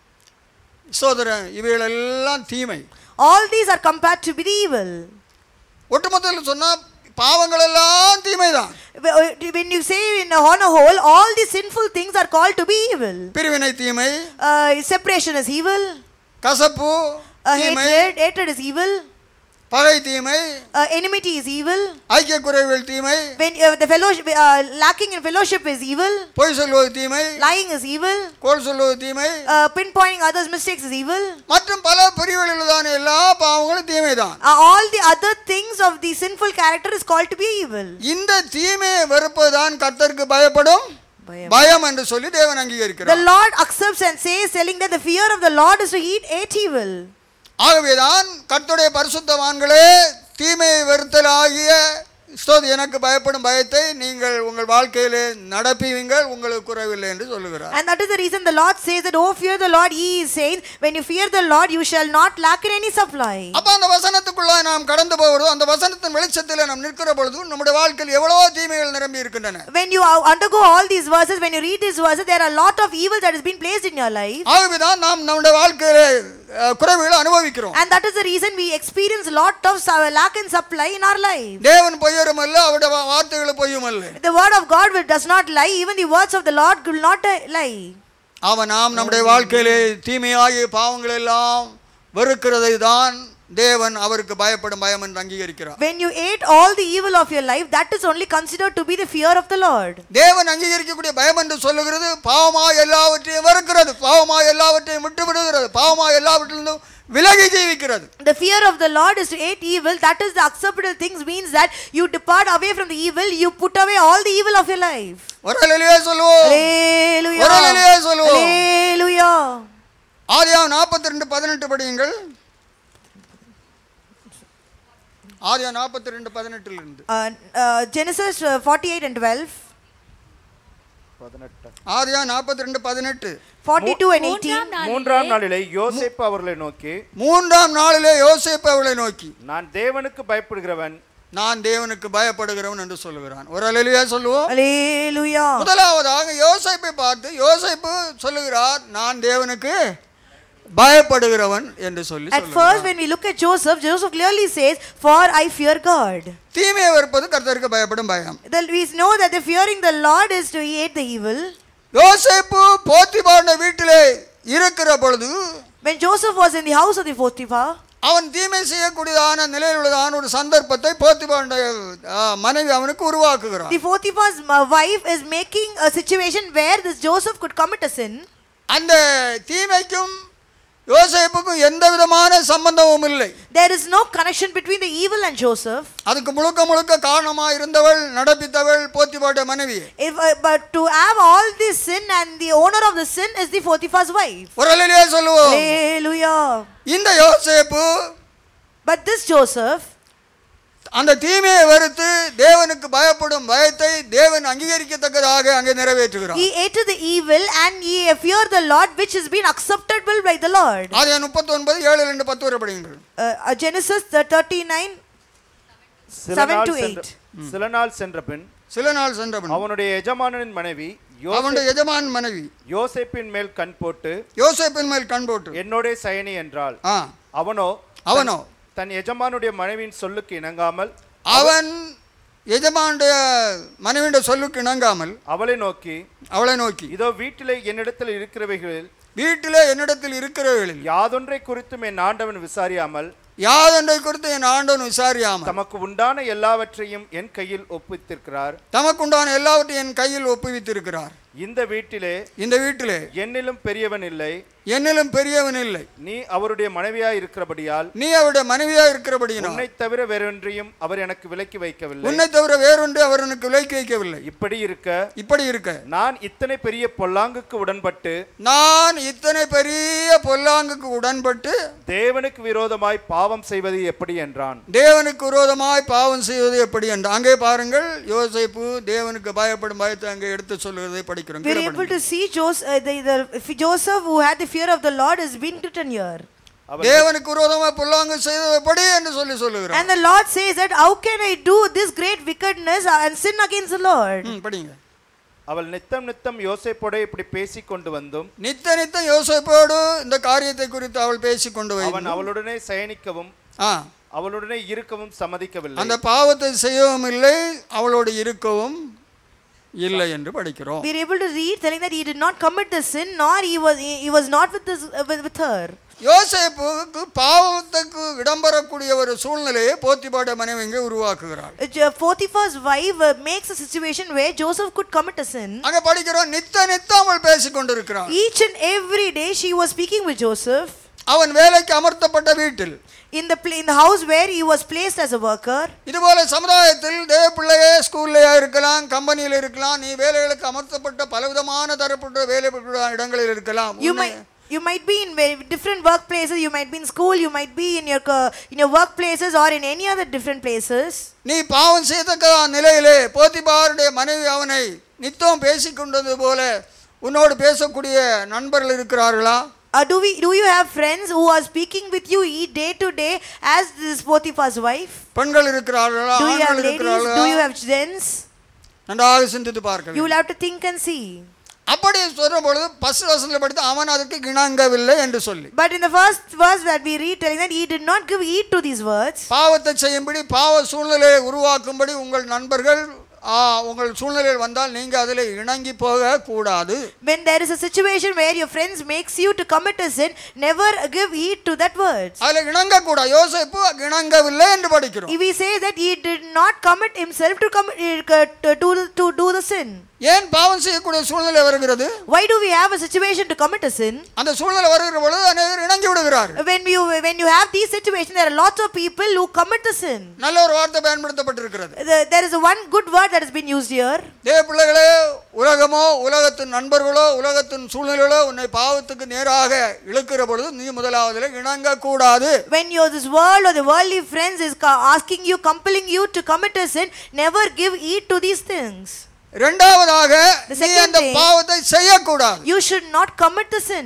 சோதரன் இவைகளெல்லாம் தீமை All these are compared to be the evil. ஒட்டுமொத்தத்தில் சொன்னா பாவங்கள் எல்லாம் தீமைதான் When you say in a, on a whole, all these sinful things are called to be evil. பிரிவினை தீமை Uh, separation is evil. கசப்பு Uh, தீமை hatred, hatred is evil. பகை தீமை Uh, enmity is evil. ஐக்கிய குறைவுகள் தீமை When uh, the fellowship, uh, lacking in fellowship is evil. பொய் சொல்வது தீமை Lying is evil. கோல் சொல்வது தீமை Uh, pinpointing others' mistakes is evil. மற்றும் பல பிரிவுகளிலான எல்லா பாவங்களும் தீமைதான் Uh, all the other things of the sinful character is called to be evil. இந்த தீமையை வெறுப்பதுதான் கர்த்தருக்கு பயப்படும் பயம் என்று சொல்லி தேவன் The அங்கீகரிக்கிறார் Lord accepts and says, telling that the fear of the Lord is to eat, hate evil. ஆகவேதான் கர்த்தருடைய பரிசுத்தவான்களே தீமையை வெறுத்தலாகிய ஸ்தோதி எனக்கு பயப்படும் பயத்தை நீங்கள் உங்கள் வாழ்க்கையிலே நடப்பீங்கள் உங்களுக்கு குறைவில்லை என்று சொல்லுகிறார் And that is the reason the Lord says that, Oh, fear the Lord, ye is saying, when you fear the Lord, you shall not lack in any supply. அப்ப அந்த வசனத்துக்குள்ளாய் நாம் கடந்து போகிறோம் அந்த வசனத்தின் வெளிச்சத்தில் நாம் நிற்கிற பொழுது நம்முடைய வாழ்க்கையில் எவ்வளவோ தீமைகள் நிரம்பி இருக்கின்றன When you uh, undergo all these verses, when you read these verses, there are a lot of evil that has been placed in your life. ஆகவேதான் நாம் நம்முடைய வாழ்க்கையிலே அஹ், குறைவுகளை அனுபவிக்கிறோம் And that is the reason we experience a lot of su- lack in supply in our life. தேவன் பொய்யரும் அல்ல அவருடைய வா- வார்த்தைகள் பொய்யும் அல்ல The word of God will, does not lie, even the words of the Lord will not uh, lie. அவன் நாம் நம்முடைய வாழ்க்கையிலே தீமையாகிய பாவங்கள் எல்லாம் வெறுக்கிறதை தான் தேவன் அவருக்கு பயப்படும் பயம் என்று அங்கீகரிக்கிறார் When you ate all the evil of your life, that is only considered to be the fear of the Lord. தேவன் அங்கீகரிக்கக்கூடிய பயம் என்று சொல்லுகிறது பாவமா எல்லாவற்றையும் வெறுக்கிறது பாவமா எல்லாவற்றையும் விட்டு விடுகிறது பாவமா எல்லாவற்றிலிருந்தும் விலகி ஜீவிக்கிறது The fear of the Lord is to hate evil. That is the acceptable things means that you depart away from the evil, you put away all the evil of your life. ஒரு அலையிலேயே சொல்லுவோம் Hallelujah. ஒரு அலையிலேயே சொல்லுவோம் Hallelujah. ஆதியாம் நாற்பத்தி ரெண்டு பதினெட்டு படியுங்கள் ஆதியா நாற்பத்தி ரெண்டு பதினெட்டிலிருந்து Uh, uh, Genesis uh, 48 and 12, பதினெட்டு ஆதியா நாற்பத்தி ரெண்டு பதினெட்டு 42 and 18. மூன்றாம் நாளிலே மூன்றாம் நாளிலே யோசேப்பு அவர்களை நோக்கி மூன்றாம் நாளிலே யோசேப்பு அவளை நோக்கி நான் தேவனுக்கு பயப்படுகிறவன் நான் தேவனுக்கு பயப்படுகிறவன் என்று சொல்லுகிறான் ஒரு அலையிலேயே சொல்லுவோம் Hallelujah. முதலாவதாக யோசேப்பை பார்த்து யோசேப்பு சொல்லுகிறார் நான் தேவனுக்கு பயப்படுகிறவன் என்று சொல்லி At first, சொல்லுகிறார். when we look at Joseph, Joseph clearly says, For I fear God. தீமையை வெறுப்பது கர்த்தருக்கு பயப்படும் பயம் The, we know that the fearing the Lord is to hate the evil. யோசேப்பு போத்திபாருடைய வீட்டிலே இருக்கிற பொழுது When Joseph was in the house of the Potiphar, அவன் தீமை செய்யக்கூடியதான நிலையில் உள்ளதான ஒரு சந்தர்ப்பத்தை போத்திபாருடைய ஆ, மனைவி அவனுக்கு உருவாக்குகிறான் the Potiphar's uh, wife is making a situation where this Joseph could commit a sin. அந்த தீமைக்கும் யோசேப்புக்கும் எந்த விதமான சம்பந்தமும் இல்லை There is no connection between the evil and Joseph. அதுக்கு முழுக்க முழுக்க காரணமாக இருந்தவள் நடப்பித்தவள் போத்திபாருடைய மனைவி If, uh, but to have all this sin and the owner of the sin is the Potiphar's wife. ஒரு அலையிலே சொல்லுவோம் Hallelujah. இந்த யோசேப்பு But this Joseph, அந்த தீமையை வெறுத்து தேவனுக்கு பயப்படும் பயத்தை தேவன் அங்கீகரிக்கத்தக்கதாக அங்கே நிறைவேற்றுகிறார் He hated the evil and he feared the Lord, which has been acceptable by the Lord. அது முப்பத்தி ஒன்பது ஏழு ரெண்டு பத்து வரை படிங்கள் Uh, uh, Genesis the 39, சில Seven நாள் to சென்ற eight. சில நாள் சென்ற பின் சில நாள் சென்றவன் அவனுடைய எஜமானனின் மனைவி யோசே- அவனுடைய எஜமான் மனைவி யோசேப்பின் மேல் கண் போட்டு யோசேப்பின் மேல் கண் போட்டு என்னோடே சயனி என்றாள் ஆ அவனோ அவனோ தன் எஜமானுடைய மனைவியின் சொல்லுக்கு இணங்காமல் அவன் எஜமானுடைய மனைவியுடைய சொல்லுக்கு இணங்காமல் அவளை நோக்கி அவளை நோக்கி இதோ வீட்டிலே என்னிடத்தில் இருக்கிறவைகளில் வீட்டிலே என்னிடத்தில் இருக்கிறவர்களில் யாதொன்றை குறித்தும் என் ஆண்டவன் விசாரியாமல் யாதொன்றை குறித்து என் ஆண்டவன் விசாரியாமல் தமக்கு உண்டான எல்லாவற்றையும் என் கையில் ஒப்புவித்திருக்கிறார் தமக்குண்டான எல்லாவற்றையும் என் கையில் ஒப்புவித்திருக்கிறார் இந்த வீட்டிலே இந்த வீட்டிலே என்னிலும் பெரியவன் இல்லை என்னிலும் பெரியவன் இல்லை நீ அவருடைய மனைவியாய் இருக்கிறபடியால் நீ அவருடைய மனைவியா இருக்கிறபடியினால் உன்னை தவிர வேறொன்றையும் அவர் எனக்கு விலக்கி வைக்கவில்லை உன்னை தவிர வேறொன்று அவர் எனக்கு விலைக்கு வைக்கவில்லை இப்படி இருக்க இப்படி இருக்க நான் இத்தனை பெரிய பொல்லாங்குக்கு உடன்பட்டு நான் இத்தனை பெரிய பொல்லாங்குக்கு உடன்பட்டு தேவனுக்கு விரோதமாய் பாவம் செய்வது எப்படி என்றான் தேவனுக்கு விரோதமாய் பாவம் செய்வது எப்படி என்று அங்கே பாருங்கள் யோசேப்பு தேவனுக்கு பயப்படும் பயத்தை அங்கே எடுத்து சொல்லுவதை படிக்கிறோம் we're கீழே able படிங்க. to see Joseph, uh, the, the, Joseph, who had the fear of the Lord, has been written here. அவன் தேவனுக்கு விரோதமாய் பொல்லாங்கு செய்தது எப்படி என்று சொல்லி சொல்லுகிறார் And the Lord says that, How can I do this great wickedness and sin against the Lord? ம், படிங்க அவள் நித்தம் நித்தம் யோசேப்போட இப்படி பேசி கொண்டு வந்தும் நித்த நித்தம் யோசேப்போடு இந்த காரியத்தை குறித்து அவள் பேசி கொண்டு வை அவன் அவளுடனே சயனிக்கவும் ஆ அவளுடனே இருக்கவும் சம்மதிக்கவில்லை அந்த பாவத்தை செய்யவும் இல்லை அவளோடு இருக்கவும் இல்லை என்று படிக்கிறோம் We're able to read telling that he did not commit the sin, nor he was he, he was not with this uh, with, with her. யோசேப்புக்கு பாவத்துக்கு இடம்பெறக்கூடிய ஒரு சூழ்நிலையை போத்திபாட மனைவி இங்கே உருவாக்குகிறாள் Uh, Jo- Potiphar's wife uh, makes a situation where Joseph could commit a sin. அங்க படிக்கிறோம் நித்த நித்தம் அவள் பேசிக் கொண்டிருக்கிறாள் Each and every day she was speaking with Joseph அவன் வேலைக்கு அமர்த்தப்பட்ட வீட்டில் in the pla- in the house where he was placed as a worker. இதுபோல சமுதாயத்தில் தேவ பிள்ளையே ஸ்கூல்லையா இருக்கலாம் கம்பெனியில் இருக்கலாம் நீ வேலைகளுக்கு அமர்த்தப்பட்ட பலவிதமான தரப்பட்ட வேலை இடங்களில் இருக்கலாம் You உன்னை- might you might be in very different workplaces. You might be in school. You might be in your co- in your workplaces or in any other different places. நீ பாவம் செய்யத்தக்க நிலையிலே போத்திபாருடைய மனைவி அவனை நித்தம் பேசிக் கொண்டது போல உன்னோடு பேசக்கூடிய நண்பர்கள் இருக்கிறார்களா Uh, do we do you have friends who are speaking with you each day to day as this Potiphar's wife? பெண்கள் இருக்கிறார்களா Do you have ஆண்கள் ladies? Do இருக்கிறார்களா you have gents? நன்றாக சிந்தித்து பார்க்க You வேண்டும். will have to think and see. அப்படி சொல்லும் பொழுது பஸ் வசதியில் படித்து அவன் அதற்கு இணங்கவில்லை என்று சொல்லி But in the first verse that we read, telling that he did not give heed to these words. பாவத்தை செய்யும்படி பாவ சூழ்நிலையை உருவாக்கும்படி உங்கள் நண்பர்கள் ஆ, உங்கள் சூழ்நிலையில் வந்தால் நீங்க அதில் இணங்கி போக கூடாது When there is a situation where your friends makes you to commit a sin, never give heed to that words. அதில் இணங்க கூடாது யோசிப்பு இணங்கவில்லை என்று படிக்கிறோம் If we say that he did not commit himself to commit uh, to, to, to do the sin, ஏன் பாவம் செய்யக்கூடிய சூழ்நிலை வருகிறது why do we have a situation to commit a sin? அந்த சூழ்நிலை வருகிற பொழுது அநேகர் இணங்கி விடுகிறார்கள் When you when you have these situations, there are lots of people who commit the sin. நல்ல ஒரு வார்த்தை பயன்படுத்தப்பட்டிருக்கிறது The- there is a one good word that has been used here. தேவ பிள்ளைகளே உலகமோ உலகத்தின் நண்பர்களோ உலகத்தின் சூழ்நிலைகளோ உன்னை பாவத்துக்கு நேராக இழுக்கிற பொழுது நீ முதலாவதில் இணங்க கூடாது When you're this world or the worldly friends is ca- asking you, compelling you to commit a sin, never give heed to these things. இரண்டாவதாக The நீ second அந்த thing- பாவத்தை செய்யக்கூடாது You should not commit the sin.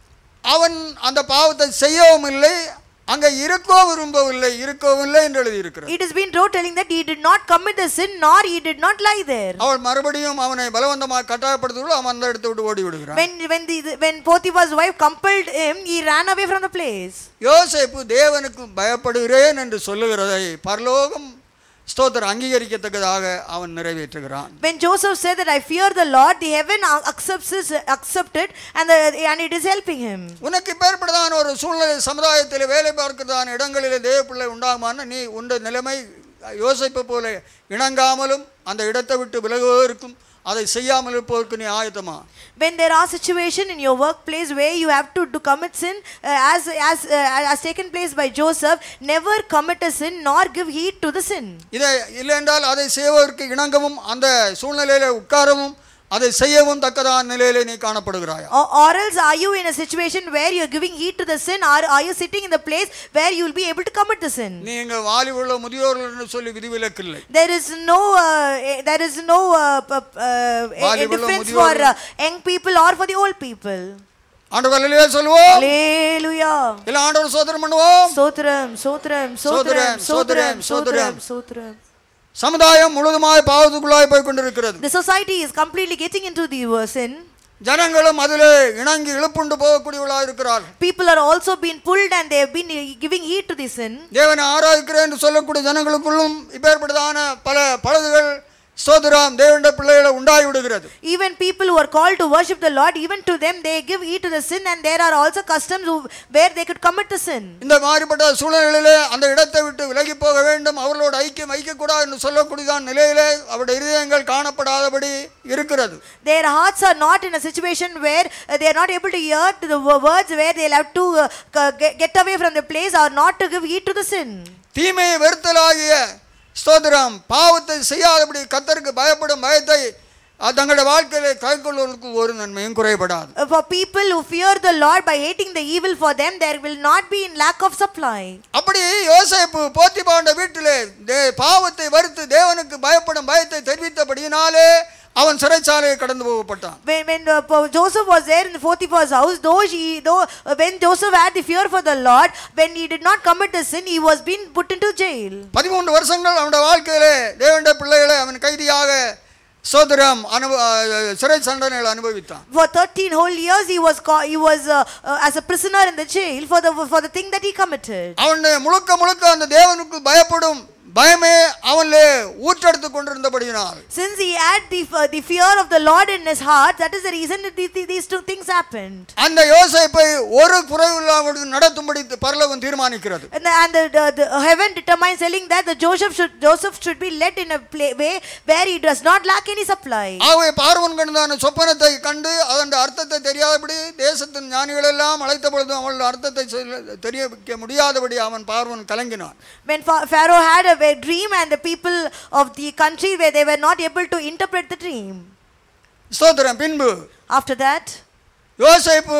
அவன் அந்த பாவத்தை செய்யவும் இல்லை அங்க இருக்கவும் விரும்பவில்லை இருக்கவும் இல்லை என்று எழுதியிருக்கிறது It has been told telling that he did not commit the sin, nor he did not lie there. அவள் மறுபடியும் அவனை பலவந்தமாக கட்டாயப்படுத்துவதும் அவன் அந்த இடத்தை விட்டு ஓடி விடுகிறான் When when the when Potiphar's wife compelled him, he ran away from the place. யோசேப்பு தேவனுக்கு பயப்படுகிறேன் என்று சொல்லுகிறதை பரலோகம் ஸ்தோத்திரம் அங்கீகரிக்கத்தக்கதாக அவன் நிறைவேற்றுகிறான் When Joseph said that I fear the Lord, the heaven a- accepts this, accepted, and the, and it is helping him. உனக்கு இப்பேற்பட்டதான ஒரு சூழ்நிலை சமுதாயத்தில் வேலை பார்க்கிறதான இடங்களிலே தேவ பிள்ளை உண்டாகுமான நீ உண்ட நிலைமை யோசிப்பு போல இணங்காமலும் அந்த இடத்தை விட்டு விலகுவதற்கும் அதை செய்யாமல் இருப்பதற்கு நீ ஆயத்தமா When there are situation in your workplace where you have to, to commit sin, uh, as as uh, as taken place by Joseph, never commit a sin nor give heed to the sin. இதை இல்லை என்றால் அதை செய்வதற்கு இணங்கவும் அந்த சூழ்நிலையில உட்காரவும் அதை செய்யவும் தக்கதான நிலையிலே நீ காணப்படுகிறாயா Or, or else are you in a situation where you're giving heed to the sin? Or are you sitting in the place where you'll be able to commit the sin? நீ இங்க வாலிபுள்ள முதியோர்கள் என்று சொல்லி விதிவிலக்கில்லை There is no, uh, eh, there is no uh, p- p- uh, eh, வாலிபுள்ள difference for uh, முதியோர்கள். young people or for the old people. ஆண்டவர் அல்லையே சொல்லுவோம் Hallelujah. இல்ல ஆண்டவர் சோதனம் பண்ணுவோம் Sotram, Sotram, Sotram, Sotram, Sotram, Sotram, Sotram, Sotram. சமுதாயம் முழுதுமாய் பாவத்துக்குள்ளாய் போய் கொண்டிருக்கிறது The society is completely getting into the uh, sin. ஜனங்களும் அதிலே இணங்கி இழுப்புண்டு போகக்கூடியவர்களாக இருக்கிறார்கள் People are also being pulled and they have been uh, giving heed to the sin. தேவனை ஆராதிக்கிறேன் என்று சொல்லக்கூடிய ஜனங்களுக்குள்ளும் இப்பேற்பட்டதான பல பழுதுகள் சோதராம் தேவனுடைய பிள்ளைகளை உண்டாகி விடுகிறது Even people who are called to worship the Lord, even to them they give heed to the sin, and there are also customs who, where they could commit the sin. இந்த மாதிரிப்பட்ட சூழ்நிலையிலே அந்த இடத்தை விட்டு விலகி போக வேண்டும் அவர்களோட ஐக்கியம் ஐக்கியக்கூடாது என்று சொல்லக்கூடியதான் நிலையிலே அவருடைய இருதயங்கள் காணப்படாதபடி இருக்கிறது Their hearts are not in a situation where uh, they are not able to hear to the wo- words where they'll have to uh, c- get- get away from the place or not to give heed to the sin. தீமையை வெறுத்தலாகிய ஸ்தோத்திரம் பாவத்தை செய்யாதபடி கத்தருக்கு பயப்படும் பயத்தை அது தங்களுடைய வாழ்க்கையிலே கைக்கொள்வதற்கு ஒரு நன்மையும் குறைபடாது Uh, For people who fear the Lord by hating the evil for them, there will not be in lack of supply. அப்படி யோசேப்பு போத்திபாண்ட வீட்டிலே தே பாவத்தை வறுத்து தேவனுக்கு பயப்படும் பயத்தை தெரிவித்தபடியினாலே அவன் சிறைச்சாலையை கடந்து போகப்பட்டான் When, when uh, Po- Joseph was there in the Potiphar's house, though he, though uh, when Joseph had the fear for the Lord, when he did not commit the sin, he was being put into jail. பதிமூன்று வருஷங்கள் அவனுடைய வாழ்க்கையிலே தேவனுடைய பிள்ளைகளை அவன் கைதியாக சோதரம் அனுப அஹ் சிறை தண்டனைகளை அனுபவித்தான் For 13 whole years, he was ca- he was uh, uh, as a prisoner in the jail for the for the thing that he committed. அவனுடைய முழுக்க முழுக்க அந்த தேவனுக்கு பயப்படும் பயமே அவனிலே ஊற்றெடுத்து கொண்டிருந்தபடியினால் Since he had the uh, the fear of the Lord in his heart, that is the reason that these, these two things happened. அந்த யோசேப்பை ஒரு குறைவில்லாமல் நடத்தும்படி பரலோகம் தீர்மானிக்கிறது And, the, and the, the, the heaven determines telling that the Joseph should Joseph should be led in a play, way where he does not lack any supply. ஆகவே பார்வன் கண்டான சொப்பனத்தை கண்டு அதன் அர்த்தத்தை தெரியாதபடி தேசத்தின் ஞானிகள் எல்லாம் அழைத்த பொழுதும் அவள் அர்த்தத்தை சொல்ல- தெரிய வைக்க முடியாதபடி அவன் பார்வன் கலங்கினான் When Pha- Pharaoh had a a dream and the people of the country where they were not able to interpret the dream. ஸ்தோத்திரம் பின்பு After that, யோசேப்பு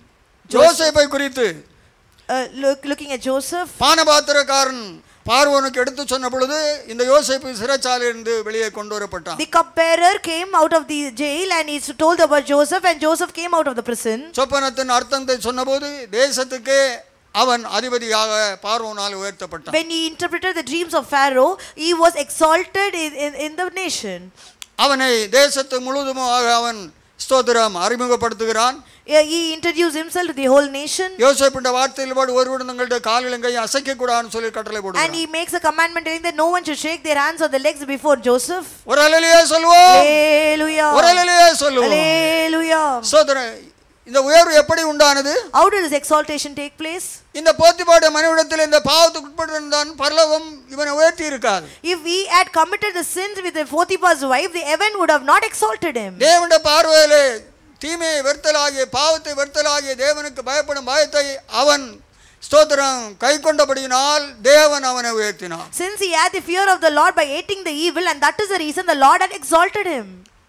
யோசேப்பை குறித்து uh, look, looking at Joseph, பானபாத்திரக்காரன் பார்வோனுக்கு எடுத்து சொன்ன பொழுது இந்த யோசேப்பு சிறைச்சாலையிலிருந்து வெளியே கொண்டு வரப்பட்டான் the cupbearer came out of the jail and he told about Joseph, and Joseph came out of the prison. சொப்பனத்தின் அர்த்தத்தை சொன்னபோது தேசத்துக்கே அவன் அதிபதியாக பார்வோனால் உயர்த்தப்பட்டான் When he interpreted the dreams of Pharaoh, he was exalted in, in, in the nation. அவனை தேசத்து முழுதுமாக அவன் ஸ்தோத்திரம் அறிமுகப்படுத்துகிறான் Yeah, He introduced himself to the whole nation. யோசேப்பின் வார்த்தையில் பாடு ஒருவன் தங்களுடைய காலிலும் கையை அசைக்க கூடாதுன்னு சொல்லி கட்டளை And போடுகிறான் he makes a commandment telling that no one should shake their hands or their legs before Joseph. ஒரு அலையிலேயே சொல்லுவோம் Hallelujah. ஒரு அலையிலேயே சொல்லுவோம் Hallelujah. ஸ்தோத்திரம் இந்த உயர்வு எப்படி உண்டானது How did this exaltation take place? இந்த போத்திபாடு மனைவிடத்தில் இந்த பாவத்துக்கு உட்பட்டிருந்தான் பரலோகம் இவனை உயர்த்தி இருக்காது If he had committed the sins with the Potiphar's wife, the heaven would have not exalted him. தேவனுடைய பார்வையிலே தீமையை வெறுத்தலாகிய பாவத்தை வெறுத்தலாகிய தேவனுக்கு பயப்படும் பயத்தை அவன் ஸ்தோத்திரம் கை கொண்டபடியினால் தேவன் அவனை உயர்த்தினான் Since he had the fear of the Lord by hating the evil, and that is the reason the Lord had exalted him.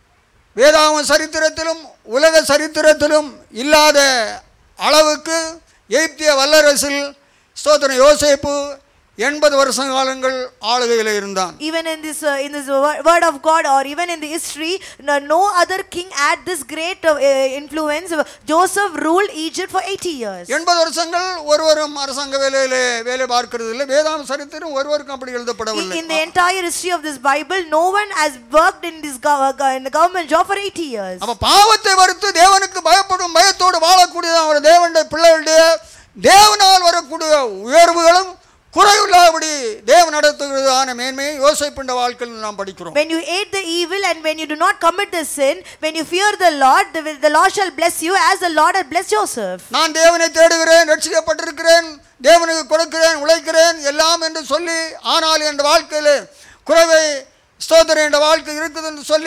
வேதாகம சரித்திரத்திலும் உலக சரித்திரத்திலும் இல்லாத அளவுக்கு எகிப்திய வல்லரசில் ஸ்தோத்திரம் யோசேப்பு எண்பது வருஷ காலங்கள் ஆளுகையில் இருந்தான் Even in this, uh, in this wo- word of God, or even in the history, no, no other king had this great uh, uh, influence. Joseph ruled Egypt for 80 years. எண்பது வருஷங்கள் ஒருவரும் அரசாங்க வேலையிலே வேலை பார்க்கிறது இல்லை வேதாம் சரித்திரம் ஒருவருக்கும் அப்படி In, எழுதப்படவில்லை in the entire history of this Bible, no one has worked in this gov- uh, in the government job for 80 years. அப்ப பாவத்தை வறுத்து தேவனுக்கு பயப்படும் பயத்தோடு வாழக்கூடியதான் அவர் தேவனுடைய பிள்ளைகளுடைய தேவனால் வரக்கூடிய உயர்வுகளும் குறைவில்லாதபடி தேவன் நடத்துகிறதான மேன்மையை யோசிப்பின்ற வாழ்க்கையில் நாம் படிக்கிறோம் When you hate the evil and when you do not commit the sin, when you fear the Lord, the, the Lord shall bless you as the Lord had blessed Joseph. நான் தேவனை தேடுகிறேன் ரட்சிக்கப்பட்டிருக்கிறேன் தேவனுக்கு கொடுக்கிறேன் உழைக்கிறேன் எல்லாம் என்று சொல்லி ஆனால் என் வாழ்க்கையில் குறைவை ஸ்தோத்திரம் என்ற வாழ்க்கை இருக்குது என்று சொல்லி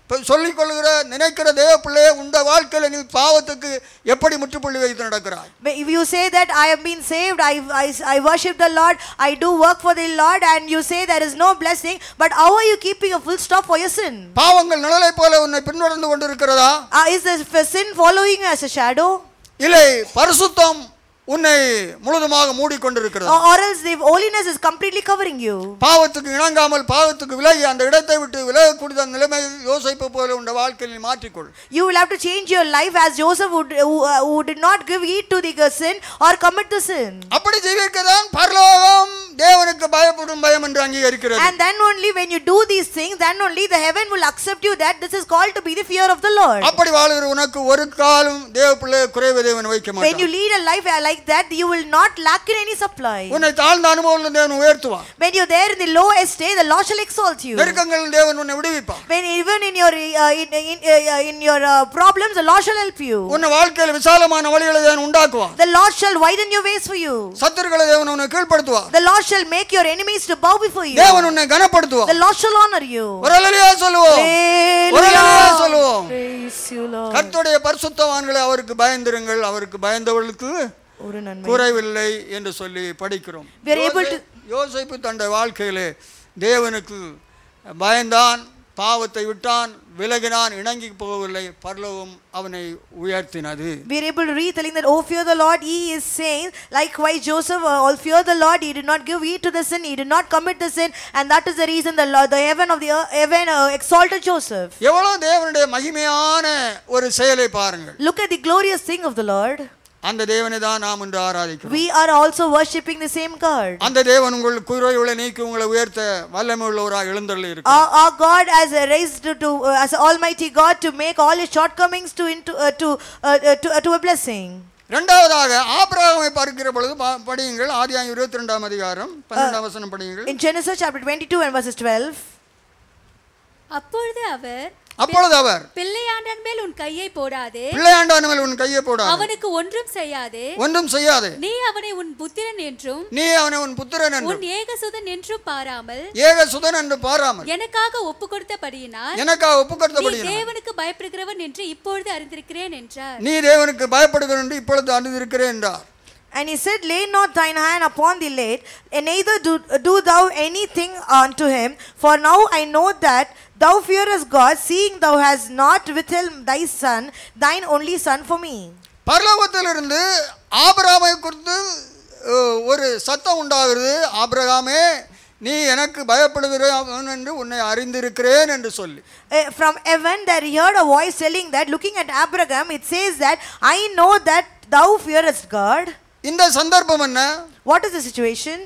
இப்ப சொல்லிக் கொள்கிற நினைக்கிற தேவ பிள்ளையே உண்ட வாழ்க்கையில நீ பாவத்துக்கு எப்படி முற்றுப்புள்ளி வைத்து நடக்கிறாய் But If you say that I have been saved, I, I, I worship the Lord, I do work for the Lord, and you say there is no blessing, but how are you keeping a full stop for your sin? பாவங்கள் நிழலை போல உன்னை பின்தொடர்ந்து கொண்டிருக்கிறதா Uh, is the sin following you as a shadow? இல்லை பரிசுத்தம் உன்னை முழுதுமாக மூடிக்கொண்டிருக்கிறது Or, or else the holiness is completely covering you? பாவத்துக்கு இணங்காமல் பாவத்துக்கு விலகி அந்த இடத்தை விட்டு விலகக்கூடிய அந்த நிலைமை யோசிப்பு போல உண்ட வாழ்க்கையில் நீ மாற்றிக்கொள் You will have to change your life as Joseph would, who, uh, who did not give heed to the uh, sin or commit the sin. அப்படி ஜீவிக்கதான் பரலோகம் தேவனுக்கு பயப்படும் பயம் என்று அங்கீகரிக்கிறது And then only when you do these things, then only the heaven will accept you that this is called to be the fear of the Lord. அப்படி வாழ்கிற உனக்கு ஒரு காலம் தேவ பிள்ளை குறைவு தேவன் வைக்க When மாட்டான் you lead a life uh, like that, you will not lack in any supply. உன்னை தாழ்ந்த அனுபவம் தேவன் உயர்த்துவான் When you're there in the low estate, the Lord shall exalt you. நெருக்கங்கள் தேவன் உன்னை விடுவிப்பான் When even in your uh, in, in, uh, in your uh, problems, the Lord shall help you. உன்னை வாழ்க்கையில் விசாலமான வழிகளை தேவன் உண்டாக்குவான் The Lord shall widen your ways for you. சத்துருக்களை தேவன் உன்னை கீழ்ப்படுத்துவான் The Lord shall make your enemies to bow before you. தேவன் உன்னை கனப்படுத்துவான் The Lord shall honor you. ஒரு அலையா சொல்லுவோம் ஒரு அலையா Hallelujah. சொல்லுவோம் Praise you, Lord. கர்த்தருடைய பரிசுத்தவான்களை அவருக்கு பயந்திருங்கள் அவருக்கு பயந்தவர்களுக்கு ஒரு நன்மை. குறைவில்லை என்று சொல்லி படிக்கிறோம் We are able to- யோசே- யோசேப்பு தன்னுடைய வாழ்க்கையிலே தேவனுக்கு பயந்தான் பாவத்தை விட்டான் விலகினான் இணங்கி போகவில்லை பரலோகம் அவனை உயர்த்தினது We are able to read telling that, Oh, fear the Lord, he is saying, likewise Joseph, uh, all fear the Lord, he did not give heed to the sin, he did not commit the sin, and that is the reason the Lord, the heaven of the earth, heaven uh, exalted Joseph. எவ்வளவு தேவனுடைய மகிமையான ஒரு செயலை பாருங்கள் Look at the glorious thing of the Lord. அந்த தேவனை தான் நாம் இன்று ஆராதிக்கிறோம் We are also worshipping the same God. அந்த தேவன் உங்கள் குறைவுகளை நீக்கி உங்களை உயர்த்த வல்லமை உள்ளவராக எழுந்தருளி இருக்கு Our, our God has uh, raised to, to uh, as Almighty God to make all his shortcomings to into uh, to, uh, uh, to, uh, to a blessing. இரண்டாவதாக ஆபிரகாமை பார்க்கிற பொழுது பா- படியுங்கள் ஆதியாயம் இருபத்தி ரெண்டாம் அதிகாரம் பன்னெண்டாம் வசனம் படியுங்கள் In Genesis chapter 22 and verses 12, அப்பொழுது அவர் அப்பொழுது அவர் பிள்ளையாண்டன் மேல் உன் கையை போடாதே பிள்ளையாண்டான மேல் உன் கையை போடாது அவனுக்கு ஒன்றும் செய்யாதே ஒன்றும் செய்யாதே நீ அவனை உன் புத்திரன் என்றும் நீ அவனை உன் புத்திரன் என்று உன் ஏகசுதன் என்றும் பாராமல் ஏக சுதன் என்று பாராமல் எனக்காக ஒப்பு கொடுத்தபடியினால் எனக்காக நீ ஒப்புக்கொடுத்தபடி தேவனுக்கு பயப்படுகிறவன் என்று இப்பொழுது அறிந்திருக்கிறேன் என்றார் நீ தேவனுக்கு பயப்படுகிற என்று இப்பொழுது அறிந்திருக்கிறேன் என்றார் And he said, Lay not thine hand upon the lad, and neither do, do thou anything unto him. For now I know that thou fearest God, seeing thou hast not withheld thy son, thine only son for me. பரலோகத்திலிருந்து ஆபிரகாமை குறித்து அஹ், ஒரு சத்தம் உண்டாகிறது ஆபிரகாமே நீ எனக்கு பயப்படுகிறவன் என்று உன்னை அறிந்திருக்கிறேன் என்று சொல்லி Uh, from heaven, there he heard a voice telling that, looking at Abraham, it says that, I know that thou fearest God. இந்த சந்தர்ப்பம் என்ன What is the situation?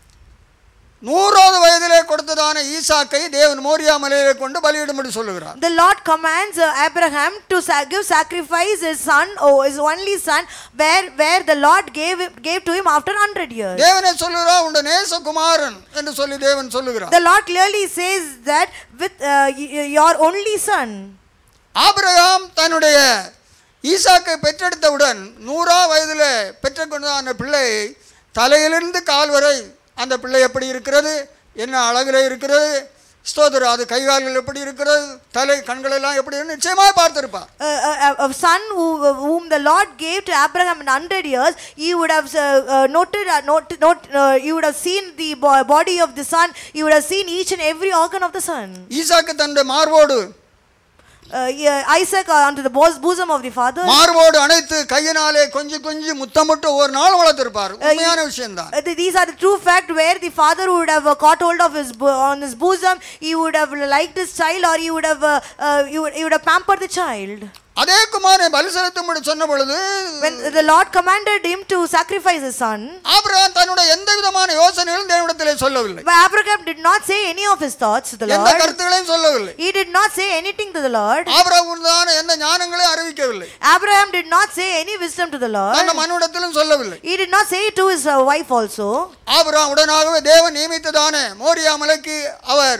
நூறாவது வயதிலே கொடுத்ததான ஈசாக்கை தேவன் மோரியா மலையிலே கொண்டு பலியிடும்படி சொல்லுகிறார் The Lord commands uh, Abraham to sa- give sacrifice his son, or his only son, where, where the Lord gave, him- gave to him after 100 years. தேவனே சொல்லுகிறார் உண்ட நேசகுமாரன் என்று சொல்லி தேவன் சொல்லுகிறார் The Lord clearly says that with uh, y- y- your only son. Abraham தன்னுடைய ஈசாக்கை பெற்றெடுத்தவுடன் நூறா வயதில் பெற்றுக்கொண்டதான பிள்ளை தலையிலிருந்து கால் வரை அந்த பிள்ளை எப்படி இருக்கிறது என்ன அழகில் இருக்கிறது ஸ்தோத்திரம் அது கை கால்கள் எப்படி இருக்கிறது தலை கண்கள் எல்லாம் எப்படி இருக்கு நிச்சயமாக பார்த்திருப்பார் Uh, a, a son who, whom the Lord gave to Abraham in 100 years, he would have uh, uh, noted, uh, note, note, uh, he would have seen the bo- body of the son, he would have seen each and every organ of the son. ஈசாக்கு தன்னுடைய மார்போடு Uh, yeah, Isaac uh, unto the bos- bosom of the father. மார்போடு அணைத்து கையினாலே கொஞ்சம் கொஞ்சம் முத்தமிட்டு ஒரு நாள் வளர்த்திருப்பார் உண்மையான விஷயம்தான் Uh, th- these are the true fact where the father would have uh, caught hold of his bo- on his bosom, he would have liked his child, or he would have uh, uh, he would, he would have pampered the child. அதே குமாரை பலி செலுத்தும்படி சொன்ன பொழுது When the Lord commanded him to sacrifice his son, Abraham தன்னுடைய எந்த விதமான யோசனைகளும் தேவனிடத்திலே சொல்லவில்லை but Abraham did not say any of his thoughts to the எந்த Lord. கருத்துகளையும் சொல்லவில்லை He did not say anything to the Lord. Abraham தான எந்த ஞானங்களையும் அறிவிக்கவில்லை Abraham did not say any wisdom to the Lord. தன்னை மனுடத்திலும் சொல்லவில்லை He did not say it to his uh, wife also. Abraham உடனாகவே தேவன் நியமித்ததான மோரியா மலைக்கு அவர்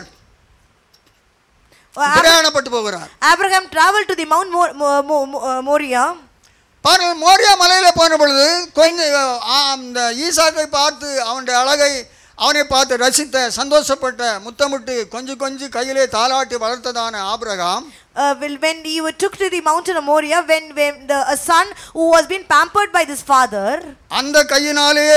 Uh, Ab- பிரயாணப்பட்டு போகிறார் Abraham traveled to the Mount Mo- Mo- Mo- Mo- uh, Moriah. பாருங்கள் மோரியா மலையில போன பொழுது கொஞ்சம் ஆ, அந்த ஈசாக்கை பார்த்து அவனுடைய அழகை அவனை பார்த்து ரசித்த சந்தோஷப்பட்ட முத்தமிட்டு கொஞ்சம் கொஞ்சம் கையிலே தாலாட்டி வளர்த்ததான Abraham Uh, well, when he were took to the mountain of Moriah, when, when the, a son who was being pampered by this father, அந்த கையினாலே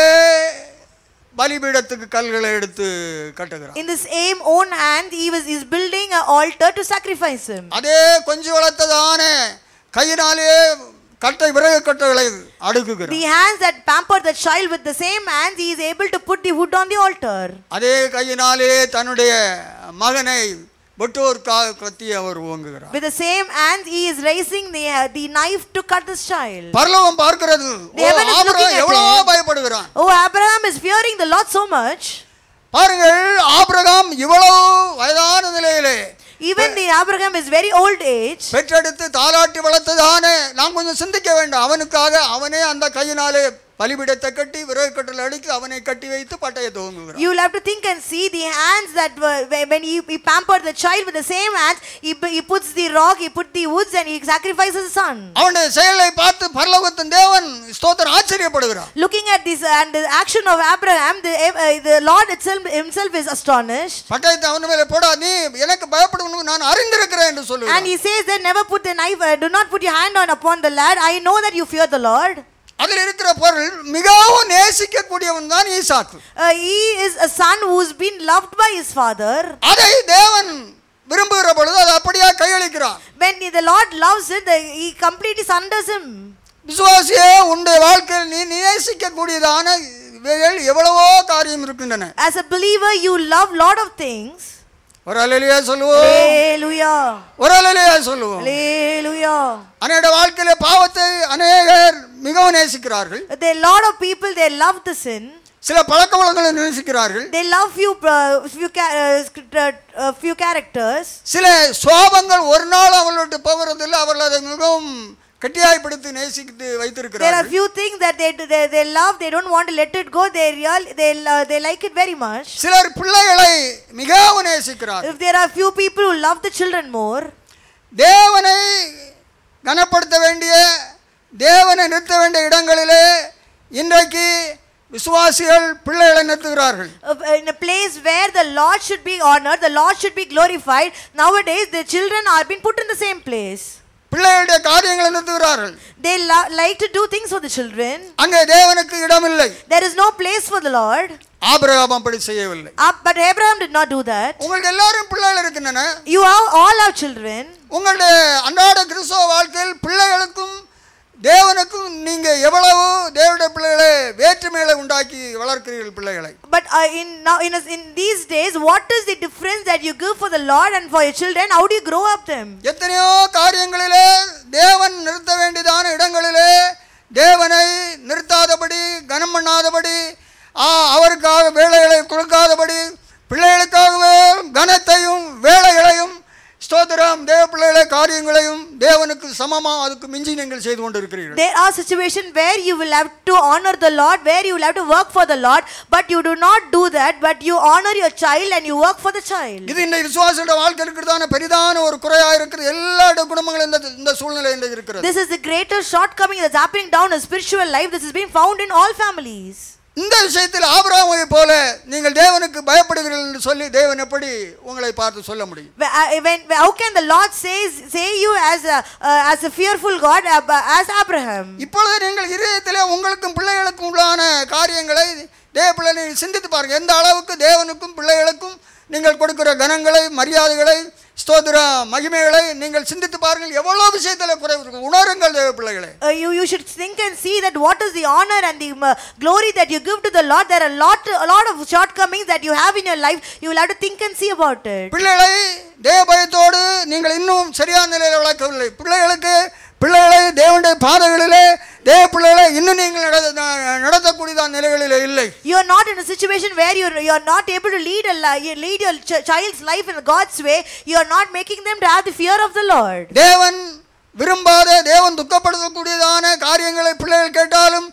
பலிபீடத்துக்கு கல்களை எடுத்து கட்டுகிறான் in the same own hand, he was is building an altar to sacrifice him. அதே கொஞ்சம் வளர்த்ததான கையினாலே கட்டை விறகு கட்டைகளை அடுக்குகிறான் The hands that pampered the child with the same hands, he is able to put the wood on the altar. அதே கையினாலே தன்னுடைய மகனை வெட்டோர் கா கத்தி அவர் ஓங்குகிறார் With the same hands, he is raising the, uh, the knife to cut this child. பரலோகம் பார்க்கிறது ஓ, The heaven is Abraham looking at எவ்வளவோ him. பயப்படுகிறான் Oh, Abraham is fearing the Lord so much. பாருங்கள் ஆபிரகாம் இவ்வளவு வயதான நிலையிலே Even the Abraham is very old age. பெற்றெடுத்து தாலாட்டி வளர்த்ததானே நாம் கொஞ்சம் சிந்திக்க வேண்டும் அவனுக்காக அவனே அந்த கையினாலே பலிபீடத்தை கட்டி விறகு கட்டல் அடித்து அவனை கட்டி வைத்து பட்டையை துவங்குகிறான் You will have to think and see the hands that were when when he, he pampered the child with the same hands. He, pu- he puts the rock, he put the woods, and he sacrifices his son. அவனுடைய செயலை பார்த்து பரலோகத்தின் தேவன் ஸ்தோத்திரம் ஆச்சரியப்படுகிறான் Looking at this uh, and the action of Abraham, the, uh, the Lord itself himself is astonished. பட்டயத்தை அவன் மேலே போடா நீ எனக்கு பயப்படணும் நான் அறிந்திருக்கிறேன் என்று And சொல்லுகிறான் he says that never put the knife, uh, do not put your hand on upon the lad. I know that you fear the Lord. அதில் இருக்கிற பொருள் மிகவும் நேசிக்கக்கூடியவன் தான் ஈசாக்கு Uh, he is a son who's been loved by his father. அதை தேவன் விரும்புகிற பொழுது அதை அப்படியே கையளிக்கிறான் When the Lord loves it, the, he completely sunders him. விசுவாசியே உன்னுடைய வாழ்க்கையில் நீ நேசிக்கக்கூடியதான இவைகள் எவ்வளவோ காரியம் இருக்கின்றன As a believer, you love lot of things. ஒரு அலையிலேயே சொல்லுவோம் Hallelujah. ஒரு அலையிலேயே சொல்லுவோம் Hallelujah. அநேக வாழ்க்கையில பாவத்தை அநேகர் மிகவும் நேசிக்கிறார்கள் There are a lot of people, they love the sin. சில பழக்க வழக்கங்களை நேசிக்கிறார்கள் They love few, uh, few, ca- uh, sc- uh, uh, few characters. சில சுவாபங்கள் ஒரு நாள் அவர்கள்ட்ட போகிறதில்லை அவர்கள் அதை மிகவும் கட்டியாய்ப்படுத்தி நேசித்து There are வைத்திருக்கிறார்கள் few things that they, they, they love, they don't want to let it go, they, real, they, uh, they like it very much. சிலர் பிள்ளைகளை மிகவும் நேசிக்கிறார்கள் If there are few people who love the children more, தேவனை கனப்படுத்த வேண்டிய தேவனை நிறுத்த வேண்டிய இடங்களிலே இன்றைக்கு விசுவாசிகள் பிள்ளைகளை நிறுத்துகிறார்கள் uh, in a place where the Lord should be honored, the Lord should be glorified, nowadays the children are being put in the same place. பிள்ளைகளுடைய காரியங்களை நிறுத்துகிறார்கள் They lo- like to do things for the children. அங்கே தேவனுக்கு இடமில்லை There is no place for the Lord. Abraham அப்படி செய்யவில்லை Uh, but Abraham did not do that. உங்களுக்கு எல்லாரும் பிள்ளைகள் இருக்கின்றன You have all have children. உங்களுடைய அன்றாட கிறிஸ்தவ வாழ்க்கையில் பிள்ளைகளுக்கும் தேவனுக்கும் நீங்க எவ்வளவு தேவனுடைய பிள்ளைகளை வேற்றுமைகளை உண்டாக்கி வளர்க்கிறீர்கள் பிள்ளைகளை But uh, in now in, a- in these days, what is the difference that you give for the Lord and for your children? How do you grow up them? எத்தனையோ காரியங்களிலே தேவன் நிறுத்த வேண்டியதான இடங்களிலே தேவனை நிறுத்தாதபடி கனம் பண்ணாதபடி ஆ, அவருக்காக வேலைகளை கொடுக்காதபடி பிள்ளைகளுக்காகவே கனத்தையும் வேலைகளையும் ஸ்தோத்திரம் தேவ பிள்ளைகளை காரியங்களையும் தேவனுக்கு சமமா அதுக்கு மிஞ்சி நீங்கள் செய்து கொண்டிருக்கிறீர்கள் There are situations where you will have to honor the Lord, where you will have to work for the Lord, but you do not do that, but you honor your child and you work for the child. இது இன்றைக்கு விசுவாசியோட வாழ்க்கை இருக்கிறதான பெரிதான ஒரு குறையா இருக்கிறது எல்லா குடும்பங்களும் இந்த இந்த சூழ்நிலை இன்றைக்கு இருக்கிறது This is the greatest shortcoming that's happening down in spiritual life. This is being found in all families. இந்த விஷயத்தில் ஆபிரகாமை போல நீங்கள் தேவனுக்கு பயப்படுகிறீர்கள் என்று சொல்லி தேவன் எப்படி உங்களை பார்த்து சொல்ல முடியும் Wh- uh, When, how can the Lord say, say you as a, uh, as a fearful God uh, as Abraham? இப்பொழுது நீங்கள் இதயத்திலே உங்களுக்கும் பிள்ளைகளுக்கும் உள்ளான காரியங்களை தேவ பிள்ளை சிந்தித்து பாருங்க எந்த அளவுக்கு தேவனுக்கும் பிள்ளைகளுக்கும் நீங்கள் கொடுக்கிற கனங்களை மரியாதைகளை ஸ்தோத்திர மகிமைகளை நீங்கள் சிந்தித்து பாருங்கள் எவ்வளோ விஷயத்தில் குறைவு இருக்கும் உணருங்கள் தேவ பிள்ளைகளை Uh, you, you should think and see that what is the honor and the uh, glory that you give to the Lord. There are a lot, a lot of shortcomings that you have in your life. You will have to think and see about it. பிள்ளைகளை தேவ பயத்தோடு நீங்கள் இன்னும் சரியான நிலையில் வளர்க்கவில்லை பிள்ளைகளுக்கு பிள்ளைகளை தேவனுடைய பாதைகளிலே தேவ பிள்ளைகளை இன்னும் நீங்கள் நட- ந- நடத்தக்கூடியதான நிலைகளிலே இல்லை You are not in a situation where you're, you are not able to lead, a, li- you lead your ch- child's life in God's way. You are not making them to have the fear of the Lord. தேவன் விரும்பாத தேவன் துக்கப்படுத்தக்கூடியதான காரியங்களை பிள்ளைகள் கேட்டாலும்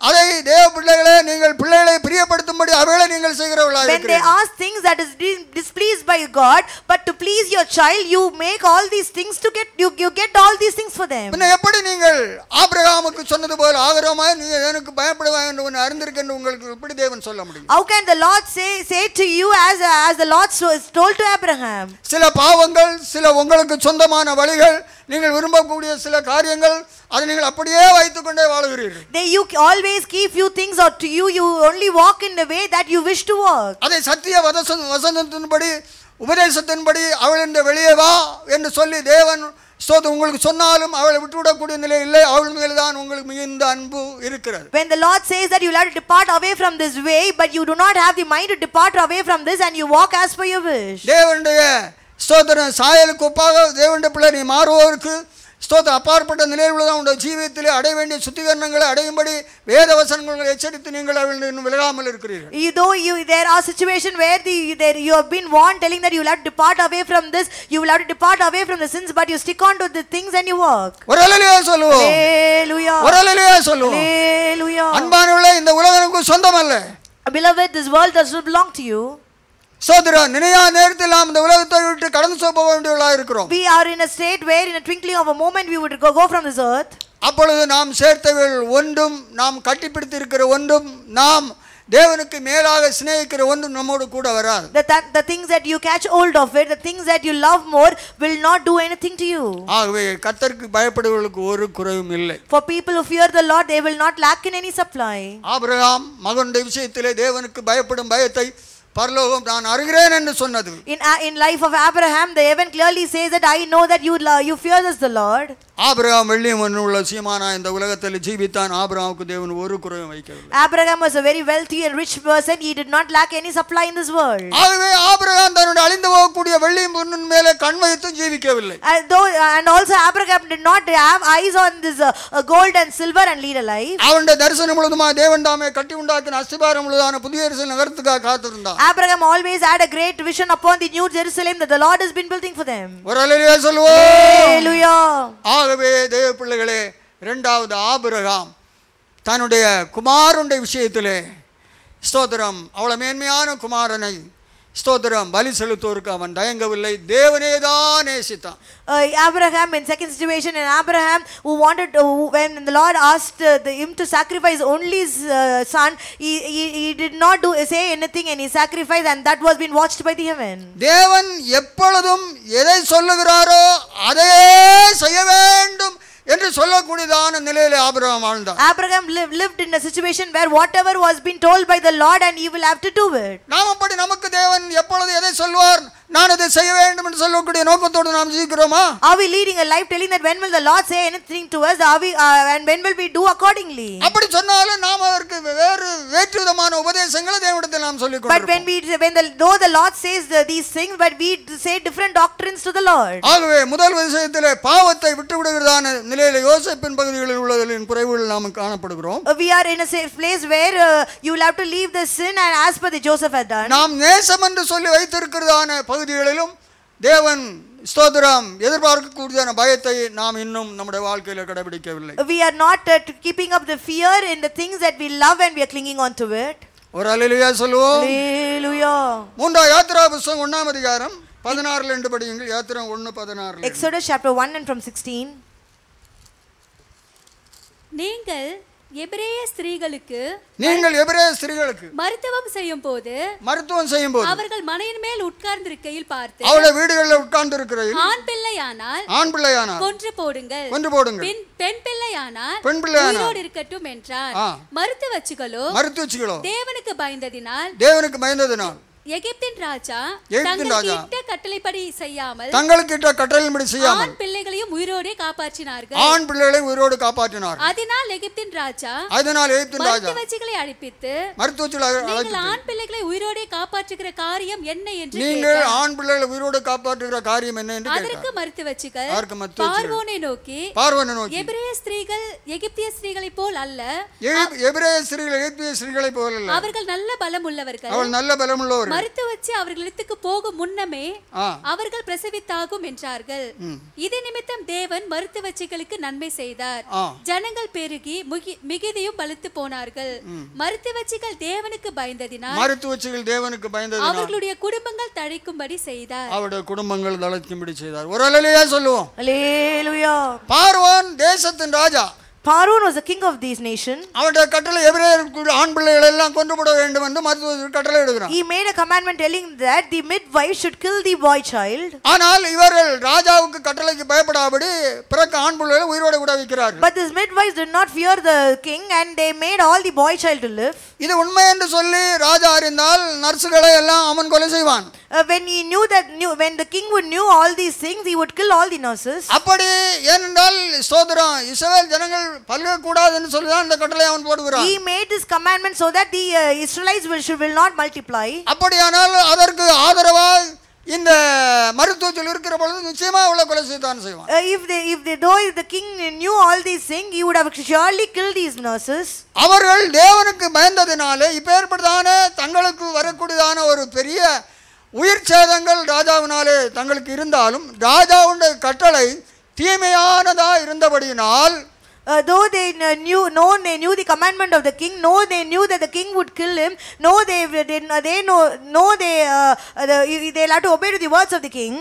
அதை தேவ பிள்ளைகளே நீங்கள் பிள்ளைகளை பிரியப்படுத்தும்படி அவைகளை நீங்கள் செய்கிறவர்களாக When they இருக்கிறீர்கள் ask things that is dis- displeased by God, but to please your child, you make all these things to get you, you get all these things for them. பின்ன எப்படி நீங்கள் ஆபிரகாமுக்கு சொன்னது போல ஆகிறோமாய் நீ எனக்கு பயப்படுவாய் என்று உன்னை அறிந்திருக்கின்ற உங்களுக்கு எப்படி தேவன் சொல்ல முடியும் How can the Lord say say to you as as the Lord so- told to Abraham? சில பாவங்கள் சில உங்களுக்கு சொந்தமான வழிகள் நீங்கள் விரும்பக்கூடிய சில காரியங்கள் அதை நீங்கள் அப்படியே வைத்துக்கொண்டே வாழுகிறீர்கள் They you always keep few things or to you you only walk in the way that you wish to walk. அதை சத்திய வதச வசனத்தின்படி உபதேசத்தின்படி அவள் இந்த வெளியே வா என்று சொல்லி தேவன் ஸ்தோத்திரம் உங்களுக்கு சொன்னாலும் அவளை விட்டுவிடக்கூடிய நிலை இல்லை அவள் மேல் தான் உங்களுக்கு மிகுந்த அன்பு இருக்கிறது When the Lord says that you'll have to depart away from this way, but you do not have the mind to depart away from this and you walk as per your wish. தேவனுடைய ஸ்தோத்திரம் சாயலுக்கு ஒப்பாக தேவனுடைய பிள்ளை நீ மாறுவதற்கு ஸ்தோத்திரம் அப்பாற்பட்ட நிலையில் உள்ளதான் உடைய ஜீவியத்திலே அடைய வேண்டிய சுத்திகரணங்களை அடையும்படி வேத வசனங்களை எச்சரித்து நீங்கள் அவள் இன்னும் விலகாமல் இருக்கிறீர்கள் You though you there are situations where the there you have been warned telling that you will have to depart away from this, you will have to depart away from the sins, but you stick on to the things and you walk. ஒரு அலையிலேயே சொல்லுவோம் Hallelujah. ஒரு அலையிலேயே சொல்லுவோம் Hallelujah. அன்பானவர்களே இந்த உலகம் சொந்தம் அல்ல Beloved, this world does not belong to you. சோதரன் நினையா நேரத்தில் நாம் இந்த உலகத்தை விட்டு கடந்து போக வேண்டியவர்களாக இருக்கிறோம் We are in a state where in a twinkling of a moment we would go, go from this earth. அப்பொழுது நாம் சேர்த்தவர்கள் ஒன்றும் நாம் கட்டிப்பிடித்து இருக்கிற ஒன்றும் நாம் தேவனுக்கு மேலாக சிநேகிக்கிற ஒன்றும் நம்மோடு கூட வராது The, that, the things that you catch hold of it, the things that you love more will not do anything to you. ஆகவே கத்தருக்கு பயப்படுவர்களுக்கு ஒரு குறைவும் இல்லை For people who fear the Lord, they will not lack in any supply. Abraham மகனுடைய விஷயத்திலே தேவனுக்கு பயப்படும் பயத்தை பரலோகம் நான் அறிகிறேன் என்று சொன்னது In, uh, in life of Abraham, the heaven clearly says that I know that you, lo- you fear this the Lord. Abraham வெள்ளியும் ஒன்று உள்ள சீமானா இந்த உலகத்தில் ஜீவித்தான் ஆபிரகாமுக்கு தேவன் ஒரு குறைவும் வைக்கவில்லை Abraham was a very wealthy and rich person. He did not lack any supply in this world. ஆகவே ஆபிரகாம் தன்னுடைய அழிந்து போகக்கூடிய வெள்ளியும் பொன்னின் மேலே கண் வைத்து ஜீவிக்கவில்லை And, though, and also Abraham did not have eyes on this uh, uh, gold and silver and lead a life. அவனுடைய தரிசனம் முழுதுமா தேவன் தாமே கட்டி உண்டாக்கின அஸ்திபாரம் முழுதான புதிய அரசு நகரத்துக்காக காத்திருந்தான் Abraham always had a great vision upon the new Jerusalem that the Lord has been building for them. ஒரு அலையிலே சொல்லுவோம் Hallelujah. ஆகவே தேவ பிள்ளைகளே இரண்டாவது ஆபிரகாம் தன்னுடைய குமாரனுடைய விஷயத்திலே ஸ்தோத்திரம் அவ்வளவு மேன்மையான குமாரனை ஸ்தோத்திரம் பலி செலுத்துவோருக்கு அவன் தயங்கவில்லை தேவனே தான் நேசித்தான் Uh, Abraham, in second situation, and Abraham who wanted, to, who, when the Lord asked uh, the, him to sacrifice only his uh, son, he, he, he did not do say anything and he sacrificed, and that was being watched by the heaven. தேவன் எப்பொழுதும் எதை சொல்லுகிறாரோ அதையே செய்ய வேண்டும் என்று சொல்லக்கூடியதான நிலையிலே Abraham வாழ்ந்தான் Abraham lived, lived in a situation where whatever was being told by the Lord, and he will have to do it. நாம் அப்படி நமக்கு தேவன் எப்பொழுது எதை சொல்வார் நான் அதை செய்ய வேண்டும் என்று சொல்லக்கூடிய நோக்கத்தோடு நாம் ஜீவிக்கிறோமா Are we leading a life telling that when will the Lord say anything to us? Are we, uh, and when will we do accordingly? அப்படி சொன்னாலும் நாம் அதற்கு வேறு வேற்று விதமான உபதேசங்களை தேவனிடத்தில் நாம் சொல்லிக் But when கொண்டிருப்போம். we, when the, though the Lord says the, these things, but we say different doctrines to the Lord. ஆகவே முதல் விஷயத்திலே பாவத்தை விட்டு விடுகிறதான நிலையில யோசிப்பின் பகுதிகளில் உள்ளவர்களின் குறைவுகள் நாம் காணப்படுகிறோம் Uh, we are in a safe place where uh, you will have to leave the sin and as per the Joseph had done. நாம் நேசம் என்று சொல்லி வைத்திருக்கிறதான பகுதிகளிலும் தேவன் ஸ்தோத்திரம் எதிர்பார்க்கக்கூடியதான பயத்தை நாம் இன்னும் நம்முடைய வாழ்க்கையில கடைபிடிக்கவில்லை We are not uh, to keeping up the fear in the things that we love and we are clinging on to it. ஒரு அலையிலேயே சொல்லுவோம் Hallelujah. மூன்றாம் யாத்திரா புஸ்தகம் ஒண்ணாம் அதிகாரம் பதினாறுல ரெண்டு படியுங்கள் யாத்திரம் ஒண்ணு பதினாறுல Exodus chapter 1 and from 16. நீங்கள் எபிரேய ஸ்திரீகளுக்கு நீங்கள் எபிரேய ஸ்திரீகளுக்கு மருத்துவம் செய்யும் போது மருத்துவம் செய்யும் போது அவர்கள் மனையின் மேல் உட்கார்ந்திருக்கையில் பார்த்து அவளை வீடுகளில் உட்கார்ந்து இருக்கிறதில் ஆண் பிள்ளையானால் ஆண் பிள்ளையானார் கொன்று போடுங்கள் கொண்டு போடுங்கள் பெண் பெண் பிள்ளையானால் பெண் பிள்ளையானால் உயிரோடு இருக்கட்டும் என்றார் ஆ. மருத்துவச்சுகளோ மருத்துவச்சிகளோ தேவனுக்கு பயந்ததினால் தேவனுக்கு பயந்ததினால் எகிப்தின் ராஜா எகிப்தின் தங்களுக்கு ராஜா இட்ட கட்டளைப்படி செய்யாமல் தங்களுக்கு இட்ட கட்டளையின்படி செய்யாமல் ஆண் பிள்ளைகளையும் உயிரோடே காப்பாற்றினார்கள் ஆண் பிள்ளைகளை உயிரோடு காப்பாற்றினார் அதனால் எகிப்தின் ராஜா அதனால் எகிப்தின் ராஜா மருத்துவச்சிகளை அழைப்பித்து மருத்துவச்சிகள் நீங்கள் அழைத்து ஆண் பிள்ளைகளை உயிரோடே காப்பாற்றுகிற காரியம் என்ன என்று நீங்கள் கேட்டார். ஆண் பிள்ளைகளை உயிரோடு காப்பாற்றுகிற காரியம் என்ன என்று அதற்கு கேட்டார் மருத்துவச்சிகள் அதற்கு மருத்துவச்சிகள் பார்வோனை நோக்கி பார்வனை நோக்கி எபிரேய ஸ்திரீகள் எகிப்திய ஸ்திரீகளைப் போல் அல்ல எகிப்- எபிரேய ஸ்திரீகள் எகிப்திய ஸ்திரீகளை போல அல்ல அவர்கள் நல்ல பலம் உள்ளவர்கள் அவள் நல்ல பலமுள்ளவர் மருத்துவச்சி அவர்களிடத்துக்கு போகும் முன்னமே ஆ. அவர்கள் பிரசவித்தாகும் என்றார்கள் இது நிமித்தம் தேவன் மருத்துவச்சிகளுக்கு நன்மை செய்தார் ஆ. ஜனங்கள் பெருகி முகி- மிகுதியும் பலுத்து போனார்கள் மருத்துவச்சிகள் தேவனுக்கு பயந்ததினால் மருத்துவச்சிகள் தேவனுக்கு பயந்தது அவர்களுடைய குடும்பங்கள் தழைக்கும்படி செய்தார் அவருடைய குடும்பங்கள் தளர்க்கும்படி செய்தார் ஒரு அலையிலேயே சொல்லுவோம் Hallelujah. பார்வோன் தேசத்தின் ராஜா Parun was the king of this nation. அவருடைய கட்டளை எபிரேயருக்கு ஆண் பிள்ளைகள் எல்லாம் கொண்டு போட வேண்டும் என்று மருத்துவ கட்டளை எடுக்கிறான் He made a commandment telling that the midwife should kill the boy child. ஆனால் இவர்கள் ராஜாவுக்கு கட்டளைக்கு பயப்படாபடி பிறக்க ஆண் பிள்ளைகளை உயிரோடு கூட வைக்கிறார்கள் But these midwives did not fear the king and they made all the boy child to live. இது உண்மை என்று சொல்லி ராஜா அறிந்தால் நர்சுகளை எல்லாம் அவன் கொலை செய்வான் Uh, when he knew that, knew, when the king would knew all these things, he would kill all the nurses. அப்படி ஏனென்றால் ஸ்தோத்திரம் இஸ்ரவேல் ஜனங்கள் பல்கக்கூடாதுன்னு சொல்லி தான் இந்த கட்டளை அவன் போடுகிறான் He made this commandment so that the uh, Israelites will, should, will not multiply. அப்படியானால் அதற்கு ஆதரவாக இந்த மருத்துவத்தில் இருக்கிற பொழுது நிச்சயமா அவளை கொலை செய்தான் செய்வான் Uh, if they, if they, though if the king knew all these things, he would have surely killed these nurses. அவர்கள் தேவனுக்கு பயந்ததினாலே இப்பேற்பட்டதான தங்களுக்கு வரக்கூடியதான ஒரு பெரிய உயிர் சேதங்கள் ராஜாவினாலே தங்களுக்கு இருந்தாலும் ராஜாவுடைய கட்டளை தீமையானதா இருந்தபடியினால் Uh, though they kn- knew, no, they knew the commandment of the king. No, they knew that the king would kill him. No, they they, they know, no, they uh, uh, the, they'll have to obey to the words of the king.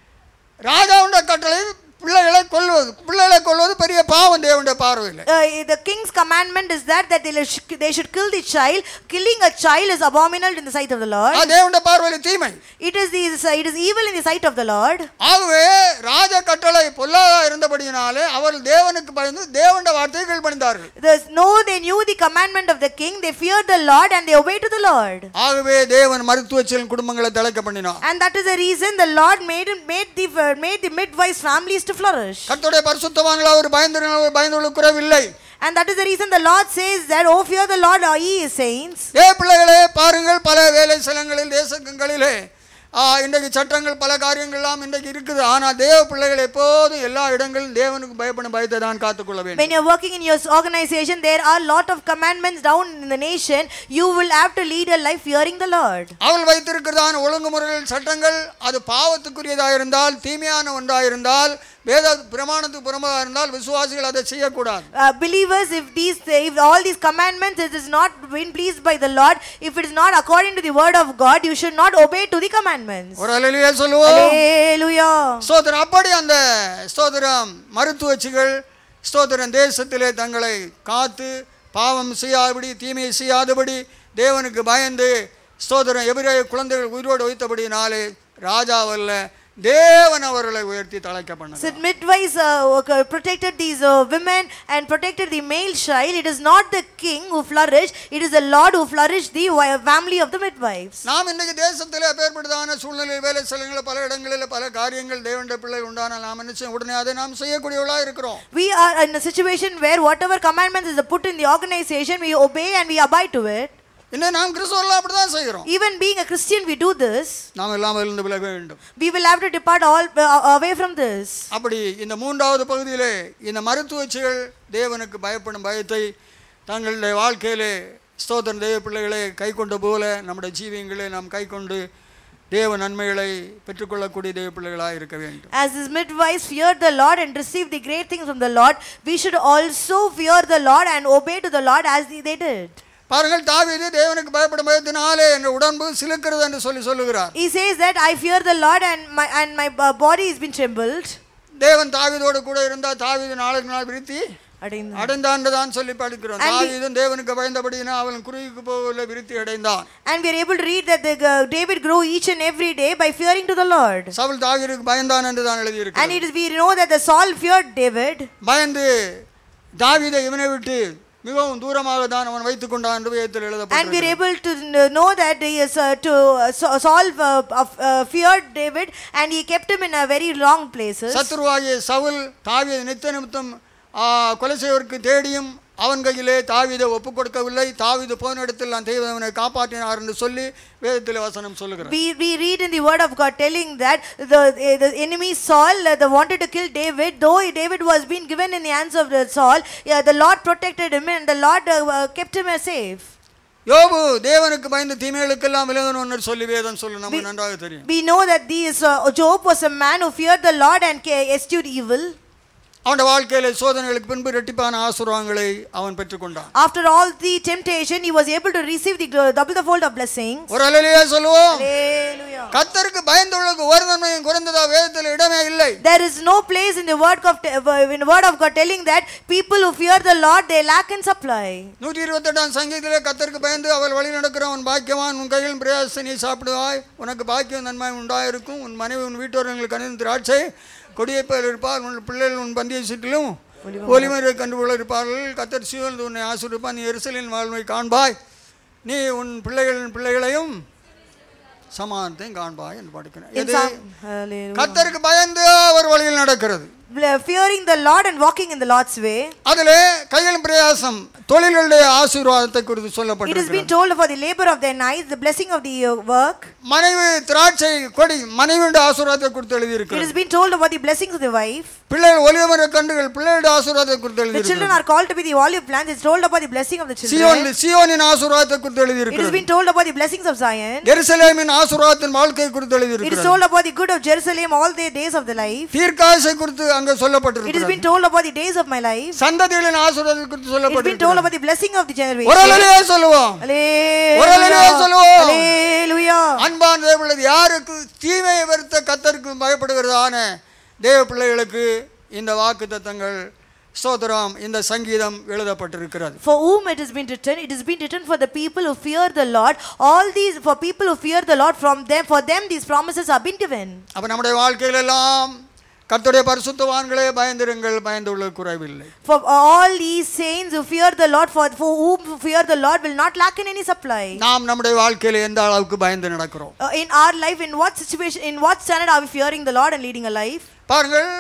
ராஜாவுடைய கட்டளை பிள்ளைகளை கொல்வது பிள்ளைகளை கொல்வது பெரிய பாவம் தேவனுடைய பார்வையில் Uh, the king's commandment is that that they, sh- they should kill the child. Killing a child is abominable in the sight of the Lord. அது தேவனுடைய பார்வையில் தீமை It is the it is evil in the sight of the Lord. ஆகவே ராஜ கட்டளை பொல்லாதா இருந்தபடியினாலே அவர்கள் தேவனுக்கு பயந்து தேவனுடைய வார்த்தையை கீழ்ப்பணிந்தார்கள் There's no, they knew the commandment of the king. They feared the Lord and they obeyed to the Lord. ஆகவே தேவன் மருத்துவச்சியின் குடும்பங்களை தலைக்க பண்ணினார் And that is the reason the Lord made made the made the midwives families to flourish. கர்த்தருடைய பரிசுத்தவான்கள் அவர் பயந்து பயந்துள்ள குறைவில்லை And that is the reason the Lord says that, Oh, fear the Lord, all ye saints. ஏ பிள்ளைகளே பாருங்கள் பல வேலை ஸ்தலங்களில் தேசங்களிலே ஆ, இன்றைக்கு சட்டங்கள் பல காரியங்கள்லாம் இன்றைக்கு இருக்குது ஆனால் தேவ பிள்ளைகள் எப்போதும் எல்லா இடங்களிலும் தேவனுக்கு பயப்படும் பயத்தை தான் காத்துக்கொள்ள வேண்டும் When you're working in your organization, there are lot of commandments down in the nation. You will have to lead a life fearing the Lord. அவள் வைத்திருக்கிறதான ஒழுங்குமுறைகள் சட்டங்கள் அது பாவத்துக்குரியதாக இருந்தால் தீமையான ஒன்றாக இருந்தால் வேத பிரமாணத்துக்கு புறமாக இருந்தால் விசுவாசிகள் அதை செய்யக்கூடாது Uh, believers, if these, if all these commandments it is not been pleased by the Lord, if it is not according to the word of God, you should not obey to the commandments. ஒரு அலையிலேயே சொல்லுவோம் Hallelujah. ஸ்தோத்திரம் அப்படி அந்த ஸ்தோத்திரம் மருத்துவச்சிகள் ஸ்தோத்திரம் தேசத்திலே தங்களை காத்து பாவம் செய்யாதபடி தீமையை செய்யாதபடி தேவனுக்கு பயந்து ஸ்தோத்திரம் எபிரேய குழந்தைகள் உயிரோடு வைத்தபடினாலே ராஜாவல்ல தேவன் அவர்களை உயர்த்தி தலைக்க பண்ண So midwives uh, uh, protected these uh, women and protected the male child. It is not the king who flourished, it is the Lord who flourished the wi- family of the midwives. நாம் இன்றைக்கு தேசத்தில் அப்பேற்பட்டதான சூழ்நிலை வேலை ஸ்தலங்களில் பல இடங்களில் பல காரியங்கள் தேவனுடைய பிள்ளை உண்டான நாம் என்ன செய்ய உடனே அதை நாம் செய்யக்கூடியவர்களாக இருக்கிறோம் We are in a situation where whatever commandments is put in the organization, we obey and we abide to it. இன்னும் நாம் கிறிஸ்தவர்கள் அப்படி தான் செய்கிறோம் Even being a Christian, we do this. நாம் எல்லாம் இருந்து விலக வேண்டும் We will have to depart all uh, away from this. அப்படி இந்த மூன்றாவது பகுதியிலே இந்த மருத்துவச்சிகள் தேவனுக்கு பயப்படும் பயத்தை தங்களுடைய வாழ்க்கையிலே ஸ்தோத்திரம் தேவ பிள்ளைகளை கை கொண்ட போல நம்முடைய ஜீவியங்களை நாம் கை கொண்டு தேவ நன்மைகளை பெற்றுக்கொள்ளக்கூடிய தேவ பிள்ளைகளாக இருக்க வேண்டும் As his midwives feared the Lord and received the great things from the Lord, we should also fear the Lord and obey to the Lord as they they did. பாருங்கள் தாவீது தேவனுக்கு பயப்படும் பயத்தினாலே என்ற உடம்பு சிலுக்கிறது என்று சொல்லி சொல்லுகிறார் He says that I fear the Lord and my and my uh, body has been trembled. தேவன் தாவீதோடு கூட இருந்தால் தாவீது நாளுக்கு நாள் விருத்தி அடைந்து- அடைந்தாண்டு தான் சொல்லி படிக்கிறோம் And we- தாவீதும் தேவனுக்கு பயந்தபடினா அவன் குறுகிக்கு போகல விருத்தி அடைந்தான் And we are able to read that the, uh, David grew each and every day by fearing to the Lord. Saul தாவீதுக்கு பயந்தான் என்று தான் And எழுதியிருக்கு it is we know that the Saul feared David. பயந்து தாவீதை இவனை விட்டு மிகவும் தூரமாக தான் அவன் வைத்துக் கொண்டான் என்று வேதத்தில் And we are எழுதப்பட்டிருக்கிறது able to kn- know that he is uh, to uh, Sa- Saul uh, of- uh, feared David and he kept him in a very long places. சத்துருவாகிய Saul தாவீதை நித்த நிமித்தம் ஆ, கொலை செய்வதற்கு தேடியும் அவன் கையிலே தாவீதை ஒப்புக் கொடுக்கவில்லை தாவீது போன இடத்தில் நான் தெய்வனை காப்பாற்றினார் என்று சொல்லி வேதத்தில் வசனம் சொல்லுகிறார் We, we read in the word of God telling that the, the enemy Saul uh, the wanted to kill David, though David was being given in the hands of the Saul, yeah, the Lord protected him and the Lord uh, uh, kept him uh, safe. யோபு தேவனுக்கு பயந்து தீமைகளுக்கெல்லாம் விலகணும்னு சொல்லி வேதம் சொல்லு நமக்கு நன்றாக தெரியும் We know that this uh, Job was a man who feared the Lord and ca- eschewed evil. அவனுடைய வாழ்க்கையில சோதனைகளுக்கு பின்பு ரெட்டிப்பான ஆசுரங்களை அவன் பெற்றுக்கொண்டான் After all the temptation, he was able to receive the gl- double the fold of blessings. ஒரு அலையிலேயே சொல்லுவோம் Hallelujah. கத்தருக்கு பயந்துள்ளவர்களுக்கு ஒரு நன்மையும் குறைந்ததா வேதத்தில் இடமே இல்லை There is no place in the word of in the word of God telling that people who fear the Lord they lack in supply. நூற்றி இருபத்தெட்டாம் சங்கீதத்திலே கத்தருக்கு பயந்து அவள் வழி நடக்கிறவன் பாக்கியவான் உன் கையில் பிரயாச நீ சாப்பிடுவாய் உனக்கு பாக்கியம் நன்மை உண்டாயிருக்கும் உன் மனைவி உன் வீட்டோர்களுக்கு அணிந்து திராட்சை கொடியை போல் இருப்பார் உன் பிள்ளைகள் உன் பந்தியை சுற்றிலும் ஒலிமறை கண்டுகொள்ள இருப்பார்கள் கத்தர் சீவன் உன்னை ஆசிரிப்பான் நீ எரிசலின் வாழ்வை காண்பாய் நீ உன் பிள்ளைகளின் பிள்ளைகளையும் சமானத்தையும் காண்பாய் என்று In படிக்கிறேன் இது Psalm, hallelujah. கத்தருக்கு பயந்து அவர் வழியில் நடக்கிறது fearing the Lord and walking in the Lord's way. அதிலே கையில் பிரயாசம் தொழில்களுடைய ஆசீர்வாதத்தை குறித்து It has சொல்லப்பட்டிருக்கிறது been told for the labor of their nights, the blessing of the uh, work. மனைவி திராட்சை கொடி மனைவியுடைய ஆசீர்வாதத்தை குறித்து It has எழுதியிருக்கிறது been told about the blessings of the wife. பிள்ளைகள் ஒலிவமர கண்டுகள் பிள்ளைகளுடைய ஆசீர்வாதத்தை குறித்து The children எழுதியிருக்கிறது are called to be the olive plants. It's told about the blessing of the Zion children. சியோனின் ஆசீர்வாதத்தை குறித்து It has எழுதியிருக்கிறது been told about the blessings of Zion. எருசலேமின் ஆசீர்வாதத்தின் வாழ்க்கை குறித்து It is எழுதியிருக்கிறது told about the good of Jerusalem all the days of the life. தீர்க்காசை குறித்து அங்க It has been சொல்லப்பட்டிருக்கிறது told about the days of my life. சந்ததிகளின் ஆசீர்வாதத்தை குறித்து It has been told சொல்லப்பட்டிருக்கிறது about the blessing of the ஒரு generation. அலையிலே சொல்லுவோம் ஒரு அலையிலே Hallelujah. சொல்லுவோம். Hallelujah. அன்பான தேவபிள்ளை யாருக்கு தீமையை வெறுத்த கத்தருக்கு பயப்படுகிறதான தேவ பிள்ளைகளுக்கு இந்த வாக்கு தத்தங்கள் ஸ்தோத்திரம் இந்த சங்கீதம் எழுதப்பட்டிருக்கிறது For whom it has been written, it has been written for the people who fear the Lord. All these, for people who fear the Lord, from them, for them these promises have been given. அப்ப நம்முடைய வாழ்க்கையிலெல்லாம் கர்த்தருடைய பரிசுத்தவான்களே பயந்திருங்கள் பயந்துள்ள குறைவில்லை For all these saints who fear the Lord, for, for whom who fear the Lord will not lack in any supply. நாம் நம்முடைய வாழ்க்கையில எந்த அளவுக்கு பயந்து நடக்கிறோம் Uh, in our life, in what situation, in what standard are we fearing the Lord and leading a life? பாருங்கள்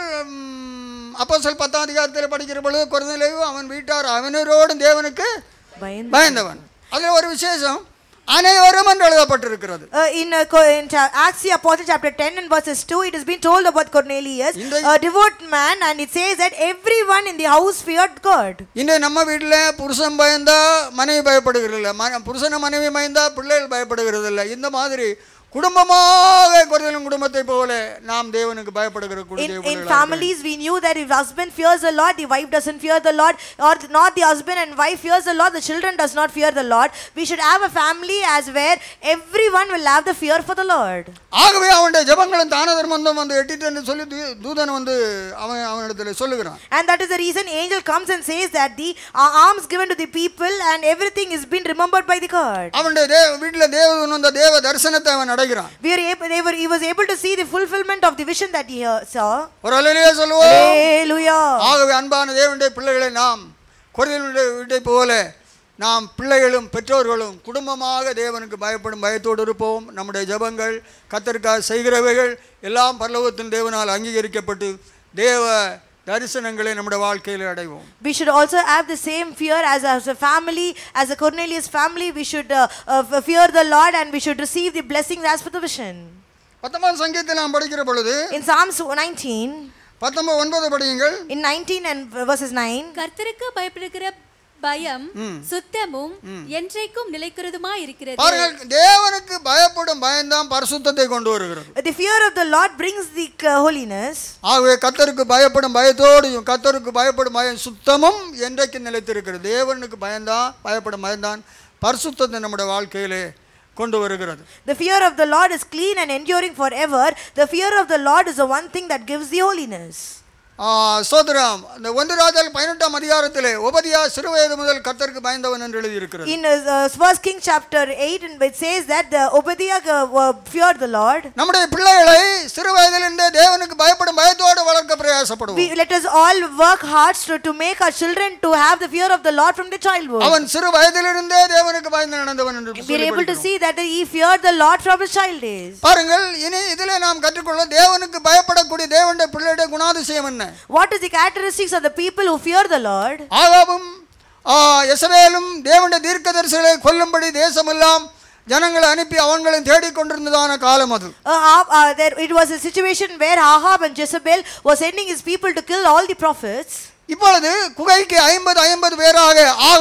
அப்போ சொல் பத்தாம் அதிகாரத்தில் படிக்கிற பொழுது குறைந்தலையும் அவன் வீட்டார் அவனரோடும் தேவனுக்கு பயந்து- பயந்தவன் அதில் ஒரு விசேஷம் அனைவரும் என்று எழுதப்பட்டிருக்கிறது Uh, in, uh, Co- in cha- Acts the Apostle chapter 10 and verses 2, it has been told about Cornelius, In the- a devout man, and it says that everyone in the house feared God. இன்னும் நம்ம வீட்டில் புருஷன் பயந்தா மனைவி பயப்படுகிறது இல்லை மன புருஷனை மனைவி பயந்தா பிள்ளைகள் பயப்படுகிறது இல்லை இந்த மாதிரி குடும்பமாக குறைதலும் குடும்பத்தை போல நாம் தேவனுக்கு பயப்படுகிற கூடிய In, in பிள்ளைகளாக இருக்கிறோம். families, we knew that if husband fears the Lord, the wife doesn't fear the Lord, or th- not the husband and wife fears the Lord, the children does not fear the Lord. We should have a family as where everyone will have the fear for the Lord. ஆகவே அவனுடைய ஜபங்களும் தான தர்மந்தம் வந்து எட்டிட்டு என்று சொல்லி தூ- தூதன் வந்து அவன் அவனிடத்தில் சொல்லுகிறான் And that is the reason angel comes and says that the uh, alms given to the people and everything is been remembered by the God. அவனுடைய தேவ வீட்டில் தேவதூதன் வந்த தேவ தரிசனத்தை அவன் அடைகிறான் We are able, they were, he was able to see the fulfillment of the vision that he uh, saw. ஒரு அலையிலேயே சொல்லுவோம் Hallelujah. ஆகவே அன்பான தேவனுடைய பிள்ளைகளை நாம் குறைதலுடைய வீட்டை போல நாம் பிள்ளைகளும் பெற்றோர்களும் குடும்பமாக தேவனுக்கு பயப்படும் பயத்தோடு இருப்போம் நம்முடைய ஜெபங்கள் கத்தருக்காக செய்கிறவைகள் எல்லாம் பரலோகத்தின் தேவனால் அங்கீகரிக்கப்பட்டு தேவ தரிசனங்களை நம்முடைய வாழ்க்கையில் அடைவோம் We should also have the same fear as, as a family, as a Cornelius family. We should uh, uh, fear the Lord and we should receive the blessings as per the vision. பத்தொன்பது சங்கீதத்தில் நாம் படிக்கிற பொழுது In Psalms 19, பத்தொன்பது ஒன்பது படியுங்கள் in 19 and verses 9, கர்த்தருக்கு பயப்படுகிற பயம் சுத்தமும் என்றைக்கும் நிலைக்கிறதுமா இருக்கிறது பாருங்கள் தேவனுக்கு பயப்படும் பயம்தான் பரிசுத்தத்தை கொண்டு வருகிறது the fear of the Lord brings the uh, holiness. ஆகவே கத்தருக்கு பயப்படும் பயத்தோடையும் கத்தருக்கு பயப்படும் பயம் சுத்தமும் என்றைக்கு நிலைத்திருக்கிறது தேவனுக்கு பயந்தான் பயப்படும் பயந்தான் பரிசுத்தத்தை நம்முடைய வாழ்க்கையிலே கொண்டு வருகிறது The fear of the Lord is clean and enduring forever. The fear of the Lord is the one thing that gives the holiness. ஆ, ஸ்தோத்திரம் இந்த ஒன்று ராஜால் பதினெட்டாம் அதிகாரத்திலே உபதியா சிறுவயது முதல் கத்தருக்கு பயந்தவன் என்று எழுதியிருக்கிறது In uh, uh, First King chapter 8, and it says that the Obadiah uh, uh, feared the Lord. நம்முடைய பிள்ளைகளை சிறு வயதிலிருந்தே தேவனுக்கு பயப்படும் பயத்தோடு வளர்க்க பிரயாசப்படுவோம் We, let us all work hard to, to make our children to have the fear of the Lord from the childhood. அவன் சிறு வயதிலிருந்தே தேவனுக்கு பயந்து நடந்தவன் என்று We are சொல்லி able to படிக்கிறோம். see that he feared the Lord from his child days. பாருங்கள் இனி இதிலே நாம் கற்றுக்கொள்ள தேவனுக்கு பயப்படக்கூடிய தேவனுடைய பிள்ளையுடைய குணாதிசயம் என்ன What is the characteristics of the people who fear the Lord? ஆகாவும் ஆ, எசபேலும் தேவனுடைய தீர்க்கதரிசிகளை கொல்லும்படி தேசமெல்லாம் ஜனங்களை அனுப்பி அவங்களையும் தேடிக்கொண்டிருந்ததான காலம் அது Uh, uh, uh, there, it was a situation where Ahab and Jezebel was sending his people to kill all the prophets. இப்பொழுது குகைக்கு ஐம்பது ஐம்பது பேராக ஆகாப்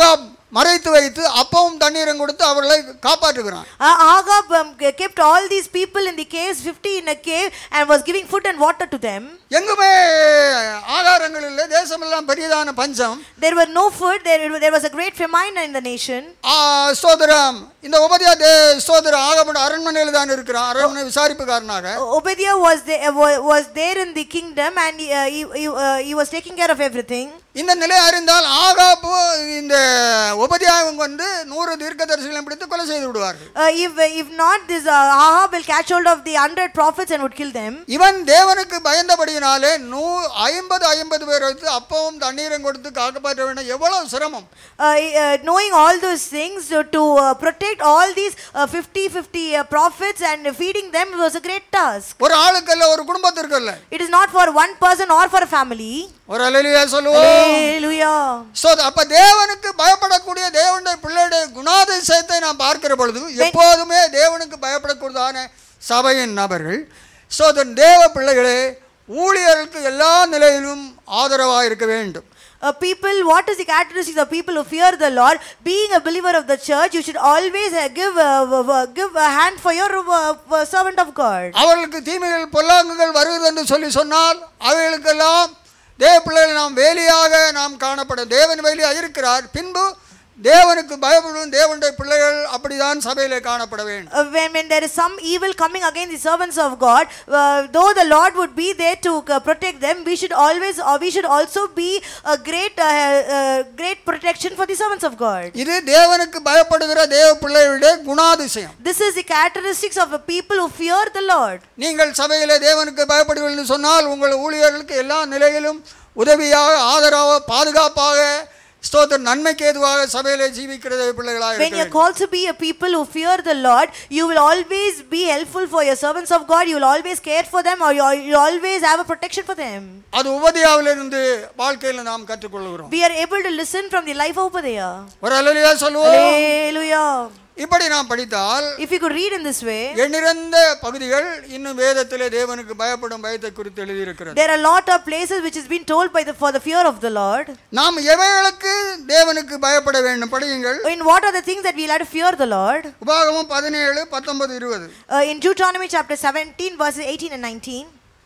மறைத்து வைத்து அப்பவும் தண்ணீரும் கொடுத்து அவர்களை காப்பாற்றுகிறான் Uh, Agab um, k- kept all these people in the caves, 50 in a cave, and was giving food and water to them. எங்குமே ஆகாரங்கள் இல்லை தேசமெல்லாம் பெரியதான பஞ்சம் There were no food, there, there was a great famine in the nation. ஆ, ஸ்தோத்திரம் இந்த உபதியா தே ஸ்தோத்திரம் ஆகப்பட்ட அரண்மனையில் தான் இருக்கிறான் அரண்மனை விசாரிப்புக்காரனாக Obadiah was there, uh, wa- was there in the kingdom and he, uh, he, he, uh, he was taking care of everything. இந்த நிலை அறிந்தால் ஆகாப்பு இந்த உபதியாவும் வந்து நூறு தீர்க்கதரிசிகளை பிடித்து கொலை செய்து விடுவார்கள் Uh, if, if not, this uh, Ahab will catch hold of the hundred prophets and would kill them. இவன் தேவனுக்கு பயந்தபடியினாலே நூ ஐம்பது ஐம்பது பேர் வைத்து அப்பவும் தண்ணீரும் கொடுத்து காப்பாற்ற வேண்டும் எவ்வளவு சிரமம் Uh, uh, knowing all those things uh, to uh, protect all these uh, 50 50 uh, prophets and feeding them was a great task. ஒரு ஆளுக்கு அல்ல ஒரு குடும்பத்திற்கு அல்ல It is not for one person or for a family. ஒரு அலையிலேயே சொல்லுவோம் Hallelujah. So அப்ப தேவனுக்கு பயப்படக்கூடிய தேவனுடைய பிள்ளையுடைய குணாதிசயத்தை நாம் பார்க்கிற பொழுது எப்போதுமே தேவனுக்கு பயப்படக்கூடியதான சபையின் நபர்கள் ஸோ தேவ பிள்ளைகளே ஊழியர்களுக்கு எல்லா நிலையிலும் ஆதரவாக இருக்க வேண்டும் Uh, people, what is the characteristics of people who fear the Lord? Being a believer of the church, you should always uh, give uh, w- w- give a hand for your uh, uh, servant of God. அவர்களுக்கு தீமைகள் பொல்லாங்குகள் வருகிறது என்று சொல்லி சொன்னால் அவைகளுக்கெல்லாம் தேவ பிள்ளைகள் நாம் வேலியாக நாம் காணப்படும் தேவன் வேலியாக இருக்கிறார் பின்பு தேவனுக்கு பயப்படும் தேவனுடைய பிள்ளைகள் அப்படிதான் சபையிலே காணப்பட வேண்டும் Uh, when, when there is some evil coming against the servants of God, uh, though the Lord would be there to uh, protect them, we should always, or we should also be a great, uh, uh, great protection for the servants of God. இது தேவனுக்கு பயப்படுகிற தேவ பிள்ளைகளுடைய குணாதிசயம் This is the characteristics of a people who fear the Lord. நீங்கள் சபையிலே தேவனுக்கு பயப்படுவீர்கள் என்று சொன்னால் உங்கள் ஊழியர்களுக்கு எல்லா நிலையிலும் உதவியாக ஆதரவாக பாதுகாப்பாக ஸ்தோத்திர நன்மைக்கு ஏதுவாக சபையிலே ஜீவிக்கிற தேவ பிள்ளைகளாக When இருக்க you're வேண்டும். called to be a people who fear the Lord, you will always be helpful for your servants of God. You will always care for them, or you, you always have a protection for them. அது உபதியாவிலிருந்து வாழ்க்கையில் நாம் கற்றுக்கொள்கிறோம் We are able to listen from the life of Obadiah. ஒரு அலையிலேயே சொல்லுவோம் Hallelujah. இப்படி நாம் படித்தால் If you could read in this way, எண்ணிறந்த பகுதிகள் இன்னும் வேதத்திலே தேவனுக்கு பயப்படும் பயத்தை குறித்து எழுதியிருக்கிறது there are a lot of places which has been told by the for the fear of the Lord. நாம் எவைகளுக்கு தேவனுக்கு பயப்பட வேண்டும் படியுங்கள் In what are the things that we'll have to fear the Lord? உபாகமம் பதினேழு பத்தொன்பது இருபது Uh, in Deuteronomy chapter 17, verses 18 and 19.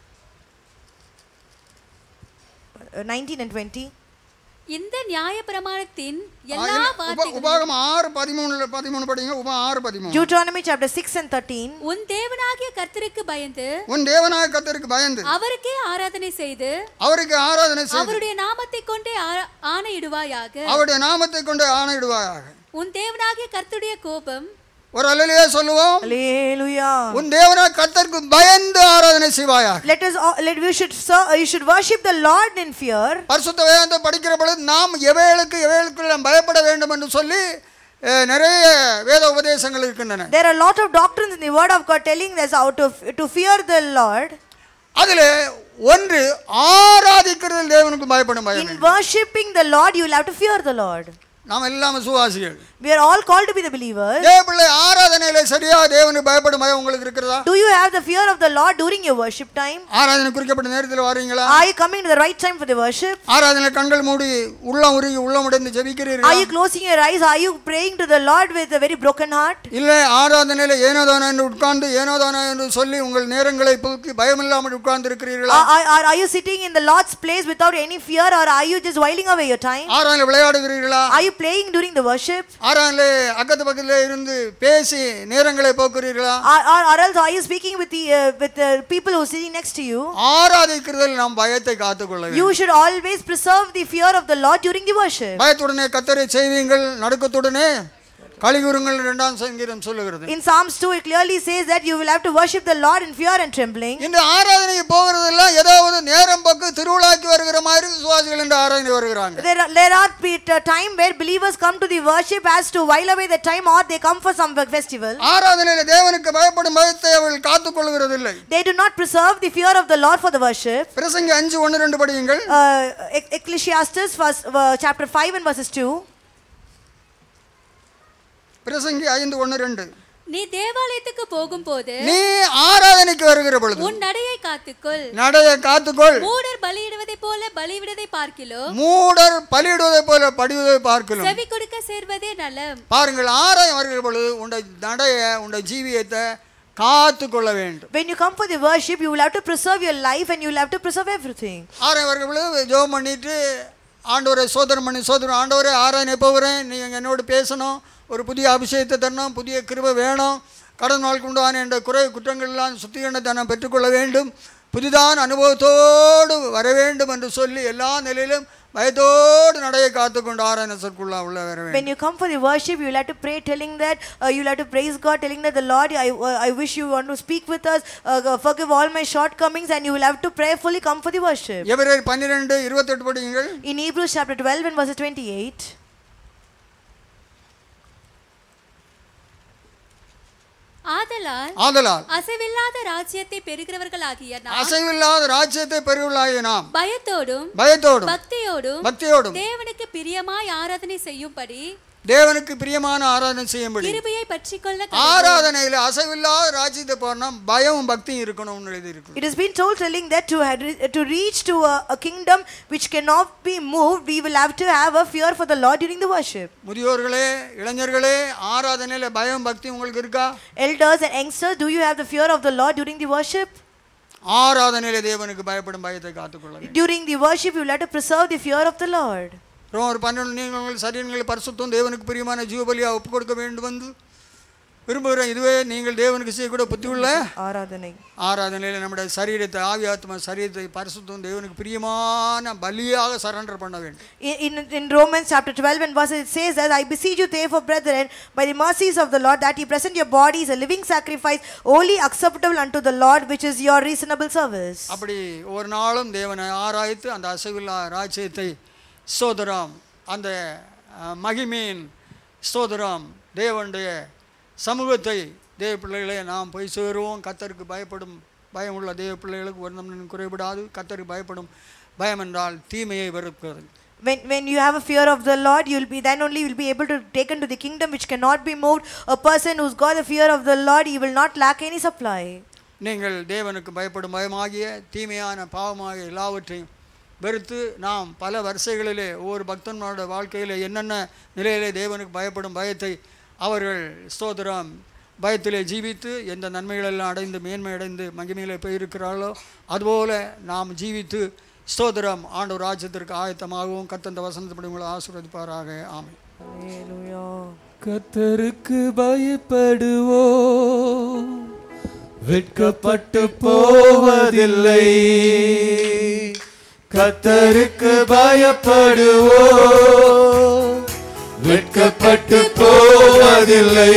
Uh, 19 and 20. இந்த நியாய பிரமாணத்தின் எல்லா ஆயிரம் உப- வார்த்தைகளும் உபாகமம் ஆறு பதிமூணுல பதிமூணு படிங்க உபா ஆறு பதிமூணு Deuteronomy chapter 6 and 13. உன் தேவனாகிய கர்த்தருக்கு பயந்து உன் தேவனாய கத்தருக்கு பயந்து அவருக்கே ஆராதனை செய்து அவருக்கு ஆராதனை செய்து அவருடைய நாமத்தை கொண்டே ஆ- ஆணையிடுவாயாக அவருடைய நாமத்தை கொண்டு ஆணையிடுவாயாக உன் தேவனாகிய கர்த்தருடைய கோபம் ஒரு அலையிலேயே சொல்லுவோம் Hallelujah. உன் தேவனாய கத்தருக்கு பயந்து ஆராதனை செய்வாயாக Let us all, let we should ser- uh, you should worship the Lord in fear. பரிசுத்த வேதத்தை படிக்கிற பொழுது நாம் எவைகளுக்கு எவைகளுக்கு நாம் பயப்பட வேண்டும் என்று சொல்லி அஹ், நிறைய வேத உபதேசங்கள் இருக்கின்றன There are a lot of doctrines in the Word of God telling us how to, to fear the Lord. அதில் ஒன்று ஆராதிக்கிறதில் தேவனுக்கு பயப்படும் பயம் In worshipping the Lord, you will have to fear the Lord. நாம் எல்லாம் சுவாசிகள் We are all called to be the believers. தேவ பிள்ளை ஆராதனையில சரியா தேவனுக்கு பயப்படும் பயம் உங்களுக்கு இருக்கிறதா Do you have the fear of the Lord during your worship time? ஆராதனை குறிக்கப்பட்ட நேரத்தில் வரீங்களா Are you coming to the right time for the worship? ஆராதனை கண்கள் மூடி உள்ளம் உருகி உள்ளம் உடைந்து Are ஜெபிக்கிறீர்கள் you closing your eyes? Are you praying to the Lord with a very broken heart? இல்லை ஆராதனையில ஏனோதானோ என்று உட்கார்ந்து ஏனோதானோ என்று சொல்லி உங்கள் நேரங்களை போக்கி பயமில்லாமல் உட்கார்ந்து இருக்கிறீர்களா Are, are, are- are you sitting in the Lord's place without any fear or are you just whiling away your time? ஆராதனை விளையாடுகிறீர்களா Are you playing during the worship? ஆராதனை அக்கத்து பக்கத்தில் இருந்து பேசி நேரங்களை போக்குறீர்களா Or, or, or else are you speaking with the, uh, with the people who are sitting next to you? ஆராதிக்கிறதில் நாம் பயத்தை காத்துக்கொள்ள வேண்டும் You should always preserve the fear of the Lord during the worship. பயத்துடனே கத்தரை செய்வீங்கள் நடுக்கத்துடனே கலிகுருங்கள் இரண்டாம் சங்கீதம் சொல்லுகிறது In Psalms 2, it clearly says that you will have to worship the Lord in fear and trembling. இந்த ஆராதனைக்கு போகிறதெல்லாம் ஏதாவது நேரம் பக்கு திருவிழாக்கு வருகிற மாதிரி விசுவாசிகள் இந்த ஆராதனை வருகிறாங்க There are, there are pe- t- time where believers come to the worship as to while away the time or they come for some festival. ஆராதனையில தேவனுக்கு பயப்படும் பயத்தை அவர்கள் காத்துக்கொள்கிறதில்லை They do not preserve the fear of the Lord for the worship. பிரசங்கி அஞ்சு ஒன்று ரெண்டு படியுங்கள் Uh, Ec- Ecclesiastes verse, uh, chapter 5 and verses 2. பிரசங்கி ஐந்து ஒன்று ரெண்டு நீ தேவாலயத்துக்கு போகும்போது நீ ஆராதனைக்கு வருகிற பொழுது உன் நடையை காத்துக்கொள் நடைய காத்துக்கொள் மூடர் பலியிடுவதை போல பலியிடுவதை பார்க்கிலோ மூடர் பலியிடுவதை போல படிவதை பார்க்கலாம் செவி கொடுக்க சேர்வதே நலம் பாருங்கள் ஆராயம் வருகிற பொழுது உண்ட நடைய உண்ட ஜீவியத்தை காத்து கொள்ள வேண்டும் When you come for the worship, you will have to preserve your life and you will have to preserve everything. ஆராயம் வருகிற பொழுது ஜெபம் பண்ணிட்டு ஆண்டவரை சோதனம் பண்ணி சோதனம் ஆண்டவரே ஆராயனை போகிறேன் நீங்கள் என்னோடு பேசணும் ஒரு புதிய அபிஷேகத்தை தரணும் புதிய கிருபை வேணும் கடந்த நாள் கொண்டான என்ற குறை குற்றங்கள்லாம் சுத்திகரணத்தை நான் பெற்றுக்கொள்ள வேண்டும் புதிதான அனுபவத்தோடு வர வேண்டும் என்று சொல்லி எல்லா நிலையிலும் பயத்தோடு நடையை காத்துக்கொண்டு ஆராயண சொற்குள்ளா உள்ள வர வேண்டும் When you come for the worship, you will have to pray, telling that uh, you will have to praise God, telling that the Lord, I, uh, I wish you want to speak with us, uh, forgive all my shortcomings, and you will have to prayerfully come for the worship. எவரேர் பன்னிரெண்டு இருபத்தெட்டு படியுங்கள் In Hebrews chapter 12 and verse 28, ஆதலால் ஆதலால் அசைவில்லாத ராஜ்யத்தை பெறுகிறவர்களாகிய நாம் அசைவில்லாத ராஜ்யத்தை பெருவிழாகிய நாம் பயத்தோடும் பயத்தோடும் பக்தியோடும் பக்தியோடும் தேவனுக்கு பிரியமாய் ஆராதனை செய்யும்படி தேவனுக்கு பிரியமான ஆராதனை செய்யும்படி கிருபையை பற்றிக்கொள்ள ஆராதனையில் அசைவில்லாத ராஜ்யத்தை போறோம் பயமும் பக்தியும் இருக்கணும்னு எழுதி இருக்கு it has been told telling that to, had, to reach to a, a kingdom which cannot be moved, we will have to have a fear for the Lord during the worship. முதியோர்களே இளைஞர்களே ஆராதனையில பயம் பக்தி உங்களுக்கு இருக்கா Elders and youngsters, do you have the fear of the Lord during the worship? ஆராதனையில தேவனுக்கு பயப்படும் பயத்தை காத்துக்கொள்ள வேண்டும் During the worship, you will have to preserve the fear of the Lord. ரோமர் பன்னெண்டு நீங்கள் உங்கள் சரீரங்களை பரிசுத்தம் தேவனுக்கு பிரியமான ஜீவபலியாக ஒப்பு கொடுக்க வேண்டும் என்று விரும்புகிறேன் இதுவே நீங்கள் தேவனுக்கு செய்யக்கூட புத்தி உள்ள ஆராதனை ஆராதனையில் நம்முடைய சரீரத்தை ஆவி ஆத்மா சரீரத்தை பரிசுத்தம் தேவனுக்கு பிரியமான பலியாக சரண்டர் பண்ண வேண்டும் In, in, in Romans chapter 12 and verse it says that I beseech you therefore brethren by the mercies of the Lord that ye present your bodies a living sacrifice wholly acceptable unto the Lord which is your reasonable service. அப்படி ஒரு நாளும் தேவனை ஆராய்த்து அந்த அசைவில்லா ராஜ்யத்தை ஸ்தோத்திரம் அந்த அஹ், மகிமையின் ஸ்தோத்திரம் தேவனுடைய சமூகத்தை தேவ பிள்ளைகளே நாம் போய் சேருவோம் கத்தருக்கு பயப்படும் பயம் உள்ள தேவ பிள்ளைகளுக்கு ஒரு நம் குறைபடாது கத்தருக்கு பயப்படும் பயம் என்றால் தீமையை வெறுக்கிறது When, when you have a fear of the Lord, you'll be then only you'll be able to take into the kingdom which cannot be moved. A person who's got the fear of the Lord, he will not lack any supply. நீங்கள் தேவனுக்கு பயப்படும் பயமாகிய தீமையான பாவமாகிய எல்லாவற்றையும் வெறுத்து நாம் பல வரிசைகளிலே ஒவ்வொரு பக்தன்மாரோட வாழ்க்கையில் என்னென்ன நிலையிலே தேவனுக்கு பயப்படும் பயத்தை அவர்கள் ஸ்தோத்திரம் பயத்திலே ஜீவித்து எந்த நன்மைகளெல்லாம் அடைந்து மேன்மை அடைந்து மகிமையிலே போயிருக்கிறார்களோ அதுபோல நாம் ஜீவித்து ஸ்தோத்திரம் ஆண்டவர் ராஜ்யத்திற்கு ஆயத்தமாகவும் கத்தந்த வசனத்துப்படி உங்களை ஆசீர்வதிப்பாராக ஆமை Hallelujah. கத்தருக்கு பயப்படுவோ வெட்கப்பட்டு போவதில்லை கத்தருக்கு பயப்படுவோ வெட்கப்பட்டு போவதில்லை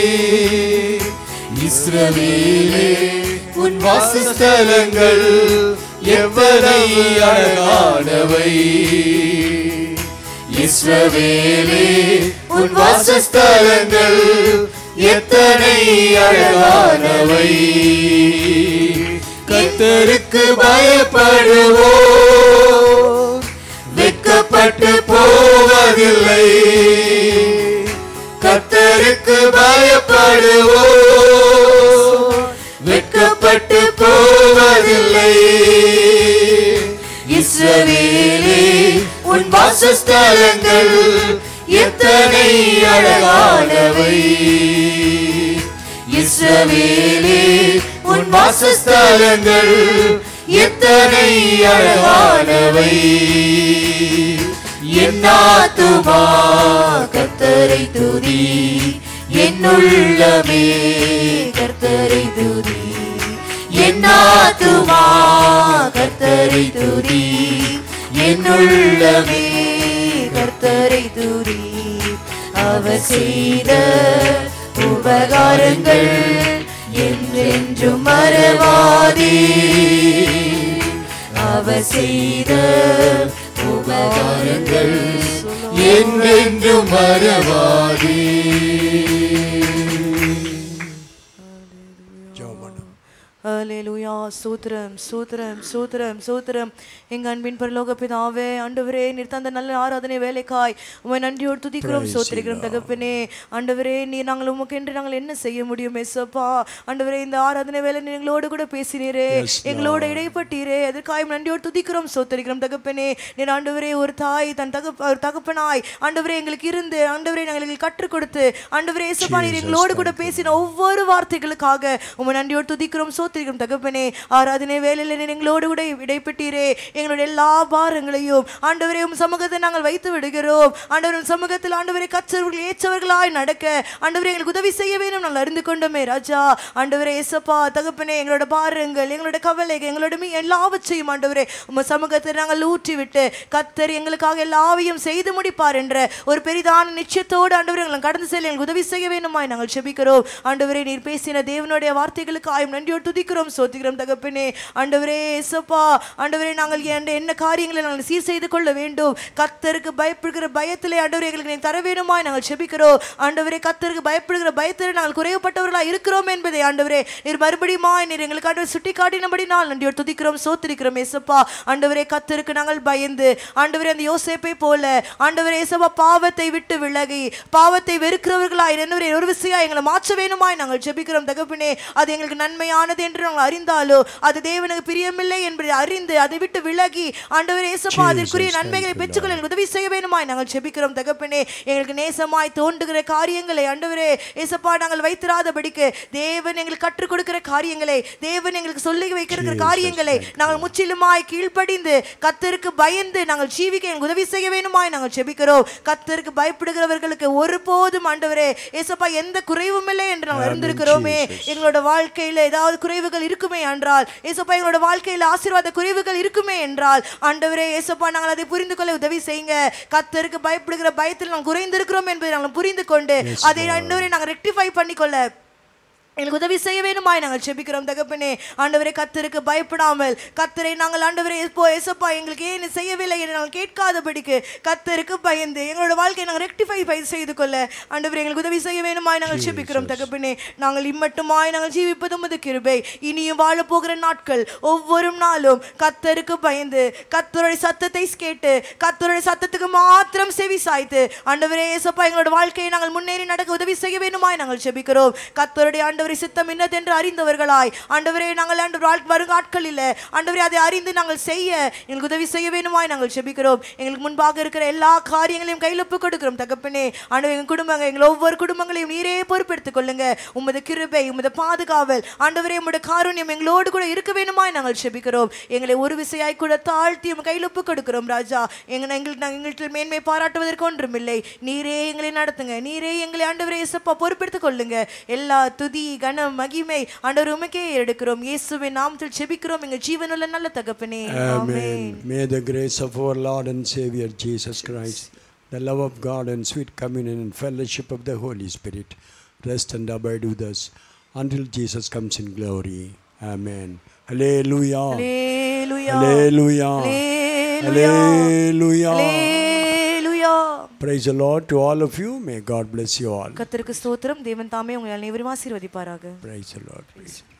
இஸ்ரவேலே உன் வாசஸ்தலங்கள் எவ்வளவு அழகானவை இஸ்ரவேலே உன் வாசஸ்தலங்கள் எத்தனை அழகானவை கத்தருக்கு பயப்படுவோ வெட்கப்பட்டு போவதில்லை கத்தருக்கு பயப்படுவோ வெட்கப்பட்டு போவதில்லை இஸ்ரவேலே உன் வாசஸ்தலங்கள் எத்தனை அழகானவை இஸ்ரவேலே உன் வாசஸ்தலங்கள் எத்தனை அழகானவை என்னாத்துமா கத்தரை துதி என்னுள்ளமே கர்த்தரை துதி என்னாத்துமா கர்த்தரை துதி என்னுள்ளமே கர்த்தரை துதி அவர் செய்த உபகாரங்கள் என்றென்றும் மறவாதே அவர் செய்த உபகாரங்கள் என்றென்றும் மறவாதே ஜெபம் பண்ணுங்க Hallelujah. சூத்திரம் சூத்திரம் சூத்திரம் சூத்திரம் எங்க அன்பின் பரலோக பிதாவே ஆண்டவரே நீர் தந்த நல்ல ஆராதனை வேலைக்காய் உமை நன்றியோடு துதிக்கிறோம் Praise சோத்திரிக்கிறோம் you, Lord. தகப்பனே ஆண்டவரே நீ நாங்கள் உமக்கென்று நாங்கள் என்ன செய்ய முடியும் எசப்பா ஆண்டவரே இந்த ஆராதனை வேலை நீர் எங்களோடு கூட பேசினீரே Yes, எங்களோட Lord. இடைப்பட்டீரே அதற்காக நன்றியோடு துதிக்கிறோம் சோத்தரிக்கிறோம் தகப்பனே நீர் ஆண்டவரே ஒரு தாய் தன் தகப்ப ஒரு தகப்பனாய் ஆண்டவரே எங்களுக்கு இருந்து ஆண்டவரே நாங்கள் எங்களுக்கு கற்றுக் கொடுத்து ஆண்டவரே இயேசுப்பா நீர் Jesus, எங்களோடு கூட thank you. பேசின ஒவ்வொரு வார்த்தைகளுக்காக உமை நன்றியோடு துதிக்கிறோம் சோத்திரிக்கிறோம் தகப்பனே ஆராதனை வேலையில் நீர் எங்களோடு கூட இடைப்பட்டீரே எங்களுடைய எல்லா பாரங்களையும் ஆண்டவரே உம் சமூகத்தை நாங்கள் வைத்து விடுகிறோம் ஆண்டவர் உம் சமூகத்தில் ஆண்டவரே கச்சவர்கள் ஏற்றவர்களாய் நடக்க ஆண்டவரே எங்களுக்கு உதவி செய்ய வேணும் நாங்கள் அறிந்து கொண்டோமே ராஜா ஆண்டவரே ஏசப்பா தகப்பனே எங்களோட பாரங்கள் எங்களோட கவலைகள் எங்களோட மீ எல்லாவற்றையும் ஆண்டவரே உம சமூகத்தை நாங்கள் ஊற்றி விட்டு கத்தர் எங்களுக்காக எல்லாவையும் செய்து முடிப்பார் என்ற ஒரு பெரிதான நிச்சயத்தோடு ஆண்டவரே எங்களை கடந்து செல்ல எங்களுக்கு உதவி செய்ய வேணுமாய் நாங்கள் செபிக்கிறோம் ஆண்டவரே நீர் பேசின தேவனுடைய வார்த்தைகளுக்கு ஆயும் நன்றியோடு துதிக்கிறோம் சோத்திக்கிறோம் தகப்பனே ஆண்டவரே ஏசப்பா ஆண்டவரே நாங்கள் என் என்ன காரியங்களை நாங்கள் சீர் செய்து கொள்ள வேண்டும் கத்தருக்கு பயப்படுகிற பயத்திலே ஆண்டவரே எங்களுக்கு நீர் தர வேணுமாய் நாங்கள் செபிக்கிறோம் ஆண்டவரே கத்தருக்கு பயப்படுகிற பயத்திலே நாங்கள் குறைவுபட்டவர்களாக இருக்கிறோம் என்பதை ஆண்டவரே நீர் மறுபடியுமாய் நீர் எங்களுக்கு ஆண்டவர் சுட்டி காட்டினபடி நாள் நன்றியோடு துதிக்கிறோம் சோத்திருக்கிறோம் ஏசப்பா ஆண்டவரே கத்தருக்கு நாங்கள் பயந்து ஆண்டவரே அந்த யோசேப்பை போல ஆண்டவரே ஏசப்பா பாவத்தை விட்டு விலகி பாவத்தை வெறுக்கிறவர்களாய் ஆண்டவரே ஒரு விசையா எங்களை மாற்ற வேணுமாய் நாங்கள் ஜெபிக்கிறோம் தகப்பனே அது எங்களுக்கு நன்மையானது என்று நாங்கள் அறிந்தாலோ அது தேவனுக்கு பிரியமில்லை என்பதை அறிந்து அதை விட்டு விலகி ஆண்டவரே ஏசப்பா Jesus, அதற்குரிய thank நன்மைகளை you, பெற்றுக்கொள்ள Lord. எங்களுக்கு உதவி செய்ய வேணுமாய் நாங்கள் ஜெபிக்கிறோம் தகப்பனே எங்களுக்கு நேசமாய் தோன்றுகிற காரியங்களை ஆண்டவரே ஏசப்பா நாங்கள் வைத்திராதபடிக்கு தேவன் எங்களுக்கு கற்றுக் கொடுக்கிற காரியங்களை தேவன் எங்களுக்கு சொல்லி வைக்கிற Jesus, காரியங்களை thank you. நாங்கள் முற்றிலுமாய் கீழ்ப்படிந்து கத்தருக்கு பயந்து நாங்கள் ஜீவிக்க எங்களுக்கு உதவி செய்ய வேணுமாய் நாங்கள் ஜெபிக்கிறோம் கத்தருக்கு பயப்படுகிறவர்களுக்கு ஒருபோதும் ஆண்டவரே ஏசப்பா எந்த குறைவும் இல்லை என்று நாங்கள் Amen, அறிந்திருக்கிறோமே Jesus. எங்களோட வாழ்க்கையில ஏதாவது குறைவுகள் இருக்குமே என்றால் ஏசப்பா எங்களோட வாழ்க்கையில ஆசீர்வாத குறைவுகள் இருக்குமே என்றால் ஆண்டவரே ஏசப்பா நாங்கள் அதை புரிந்து கொள்ள உதவி செய்யுங்க கத்தருக்கு பயப்படுகிற பயத்தில் நாங்கள் குறைந்திருக்கிறோம் என்பதை நாங்கள் புரிந்து கொண்டு Yes, அதை Lord. ஆண்டவரை நாங்கள் ரெக்டிஃபை பண்ணிக்கொள்ள எங்களுக்கு உதவி செய்ய வேணுமாய் நாங்கள் செபிக்கிறோம் தகப்பனே ஆண்டவரே கத்தருக்கு பயப்படாமல் கத்தரை நாங்கள் ஆண்டவரே இப்போ ஏசப்பா எங்களுக்கு ஏன் இது செய்யவில்லை என்று நாங்கள் கேட்காதபடிக்கு கத்தருக்கு பயந்து எங்களோட வாழ்க்கையை நாங்கள் ரெக்டிஃபை செய்து கொள்ள ஆண்டவரே எங்களுக்கு உதவி செய்ய வேணுமாய் நாங்கள் செபிக்கிறோம் தகப்பனே நாங்கள் இம்மட்டுமாய் நாங்கள் ஜீவிப்பது உமது கிருபை இனியும் வாழப் போகிற நாட்கள் ஒவ்வொரு நாளும் கத்தருக்கு பயந்து கத்தருடைய சத்தத்தை கேட்டு கத்தருடைய சத்தத்துக்கு மாத்திரம் செவி சாய்த்து ஆண்டவரே ஏசப்பா எங்களோட வாழ்க்கையை நாங்கள் முன்னேறி நடக்க உதவி செய்ய வேணுமாய் நாங்கள் செபிக்கிறோம் கத்தருடைய ஆண்டவரை சித்தம் இன்னதென்று அறிந்தவர்களாய் ஆண்டவரே நாங்கள் ஆண்டு வாழ்- வரும் நாட்களில் ஆண்டவரே அதை அறிந்து நாங்கள் செய்ய எங்களுக்கு உதவி செய்ய வேணுமாய் நாங்கள் செபிக்கிறோம் எங்களுக்கு முன்பாக இருக்கிற எல்லா காரியங்களையும் கையில் ஒப்புக் கொடுக்கிறோம் தகப்பனே ஆண்டவர் எங்கள் குடும்பங்கள் எங்கள் ஒவ்வொரு குடும்பங்களையும் நீரே பொறுப்பெடுத்துக் கொள்ளுங்க உமது கிருபை உமது பாதுகாவல் ஆண்டவரே உமது காருண்யம் எங்களோடு கூட இருக்க வேணுமாய் நாங்கள் செபிக்கிறோம் எங்களை ஒரு விசையாய் கூட தாழ்த்தி உம் கையில் ஒப்புக் கொடுக்கிறோம் ராஜா எங்களை எங்கள் நாங்கள் எங்கள்கிட்ட மேன்மை பாராட்டுவதற்கு ஒன்றுமில்லை நீரே எங்களை நடத்துங்க நீரே எங்களை ஆண்டவரே இயேசப்பா பொறுப்பெடுத்துக் கொள்ளுங்க எல்லா துதி கனம் மகிமை ஆண்டவர் உமக்கே எடுக்கிறோம் இயேசுவின் நாமத்தில் செபிக்கிறோம் எங்க ஜீவனுள்ள நல்ல தகப்பனே Amen. May the grace of our Lord and Savior Jesus Christ, the love of God and sweet communion and fellowship of the Holy Spirit rest and abide with us until Jesus comes in glory. Amen. Hallelujah. Hallelujah. Hallelujah. Hallelujah. Hallelujah. Hallelujah. Praise the Lord to all of you. May God bless you all. கர்த்தருக்கு ஸ்தோத்திரம் தேவன் தாமே உங்களை அனைவரும் ஆசீர்வதிப்பாராக Praise the Lord. Praise.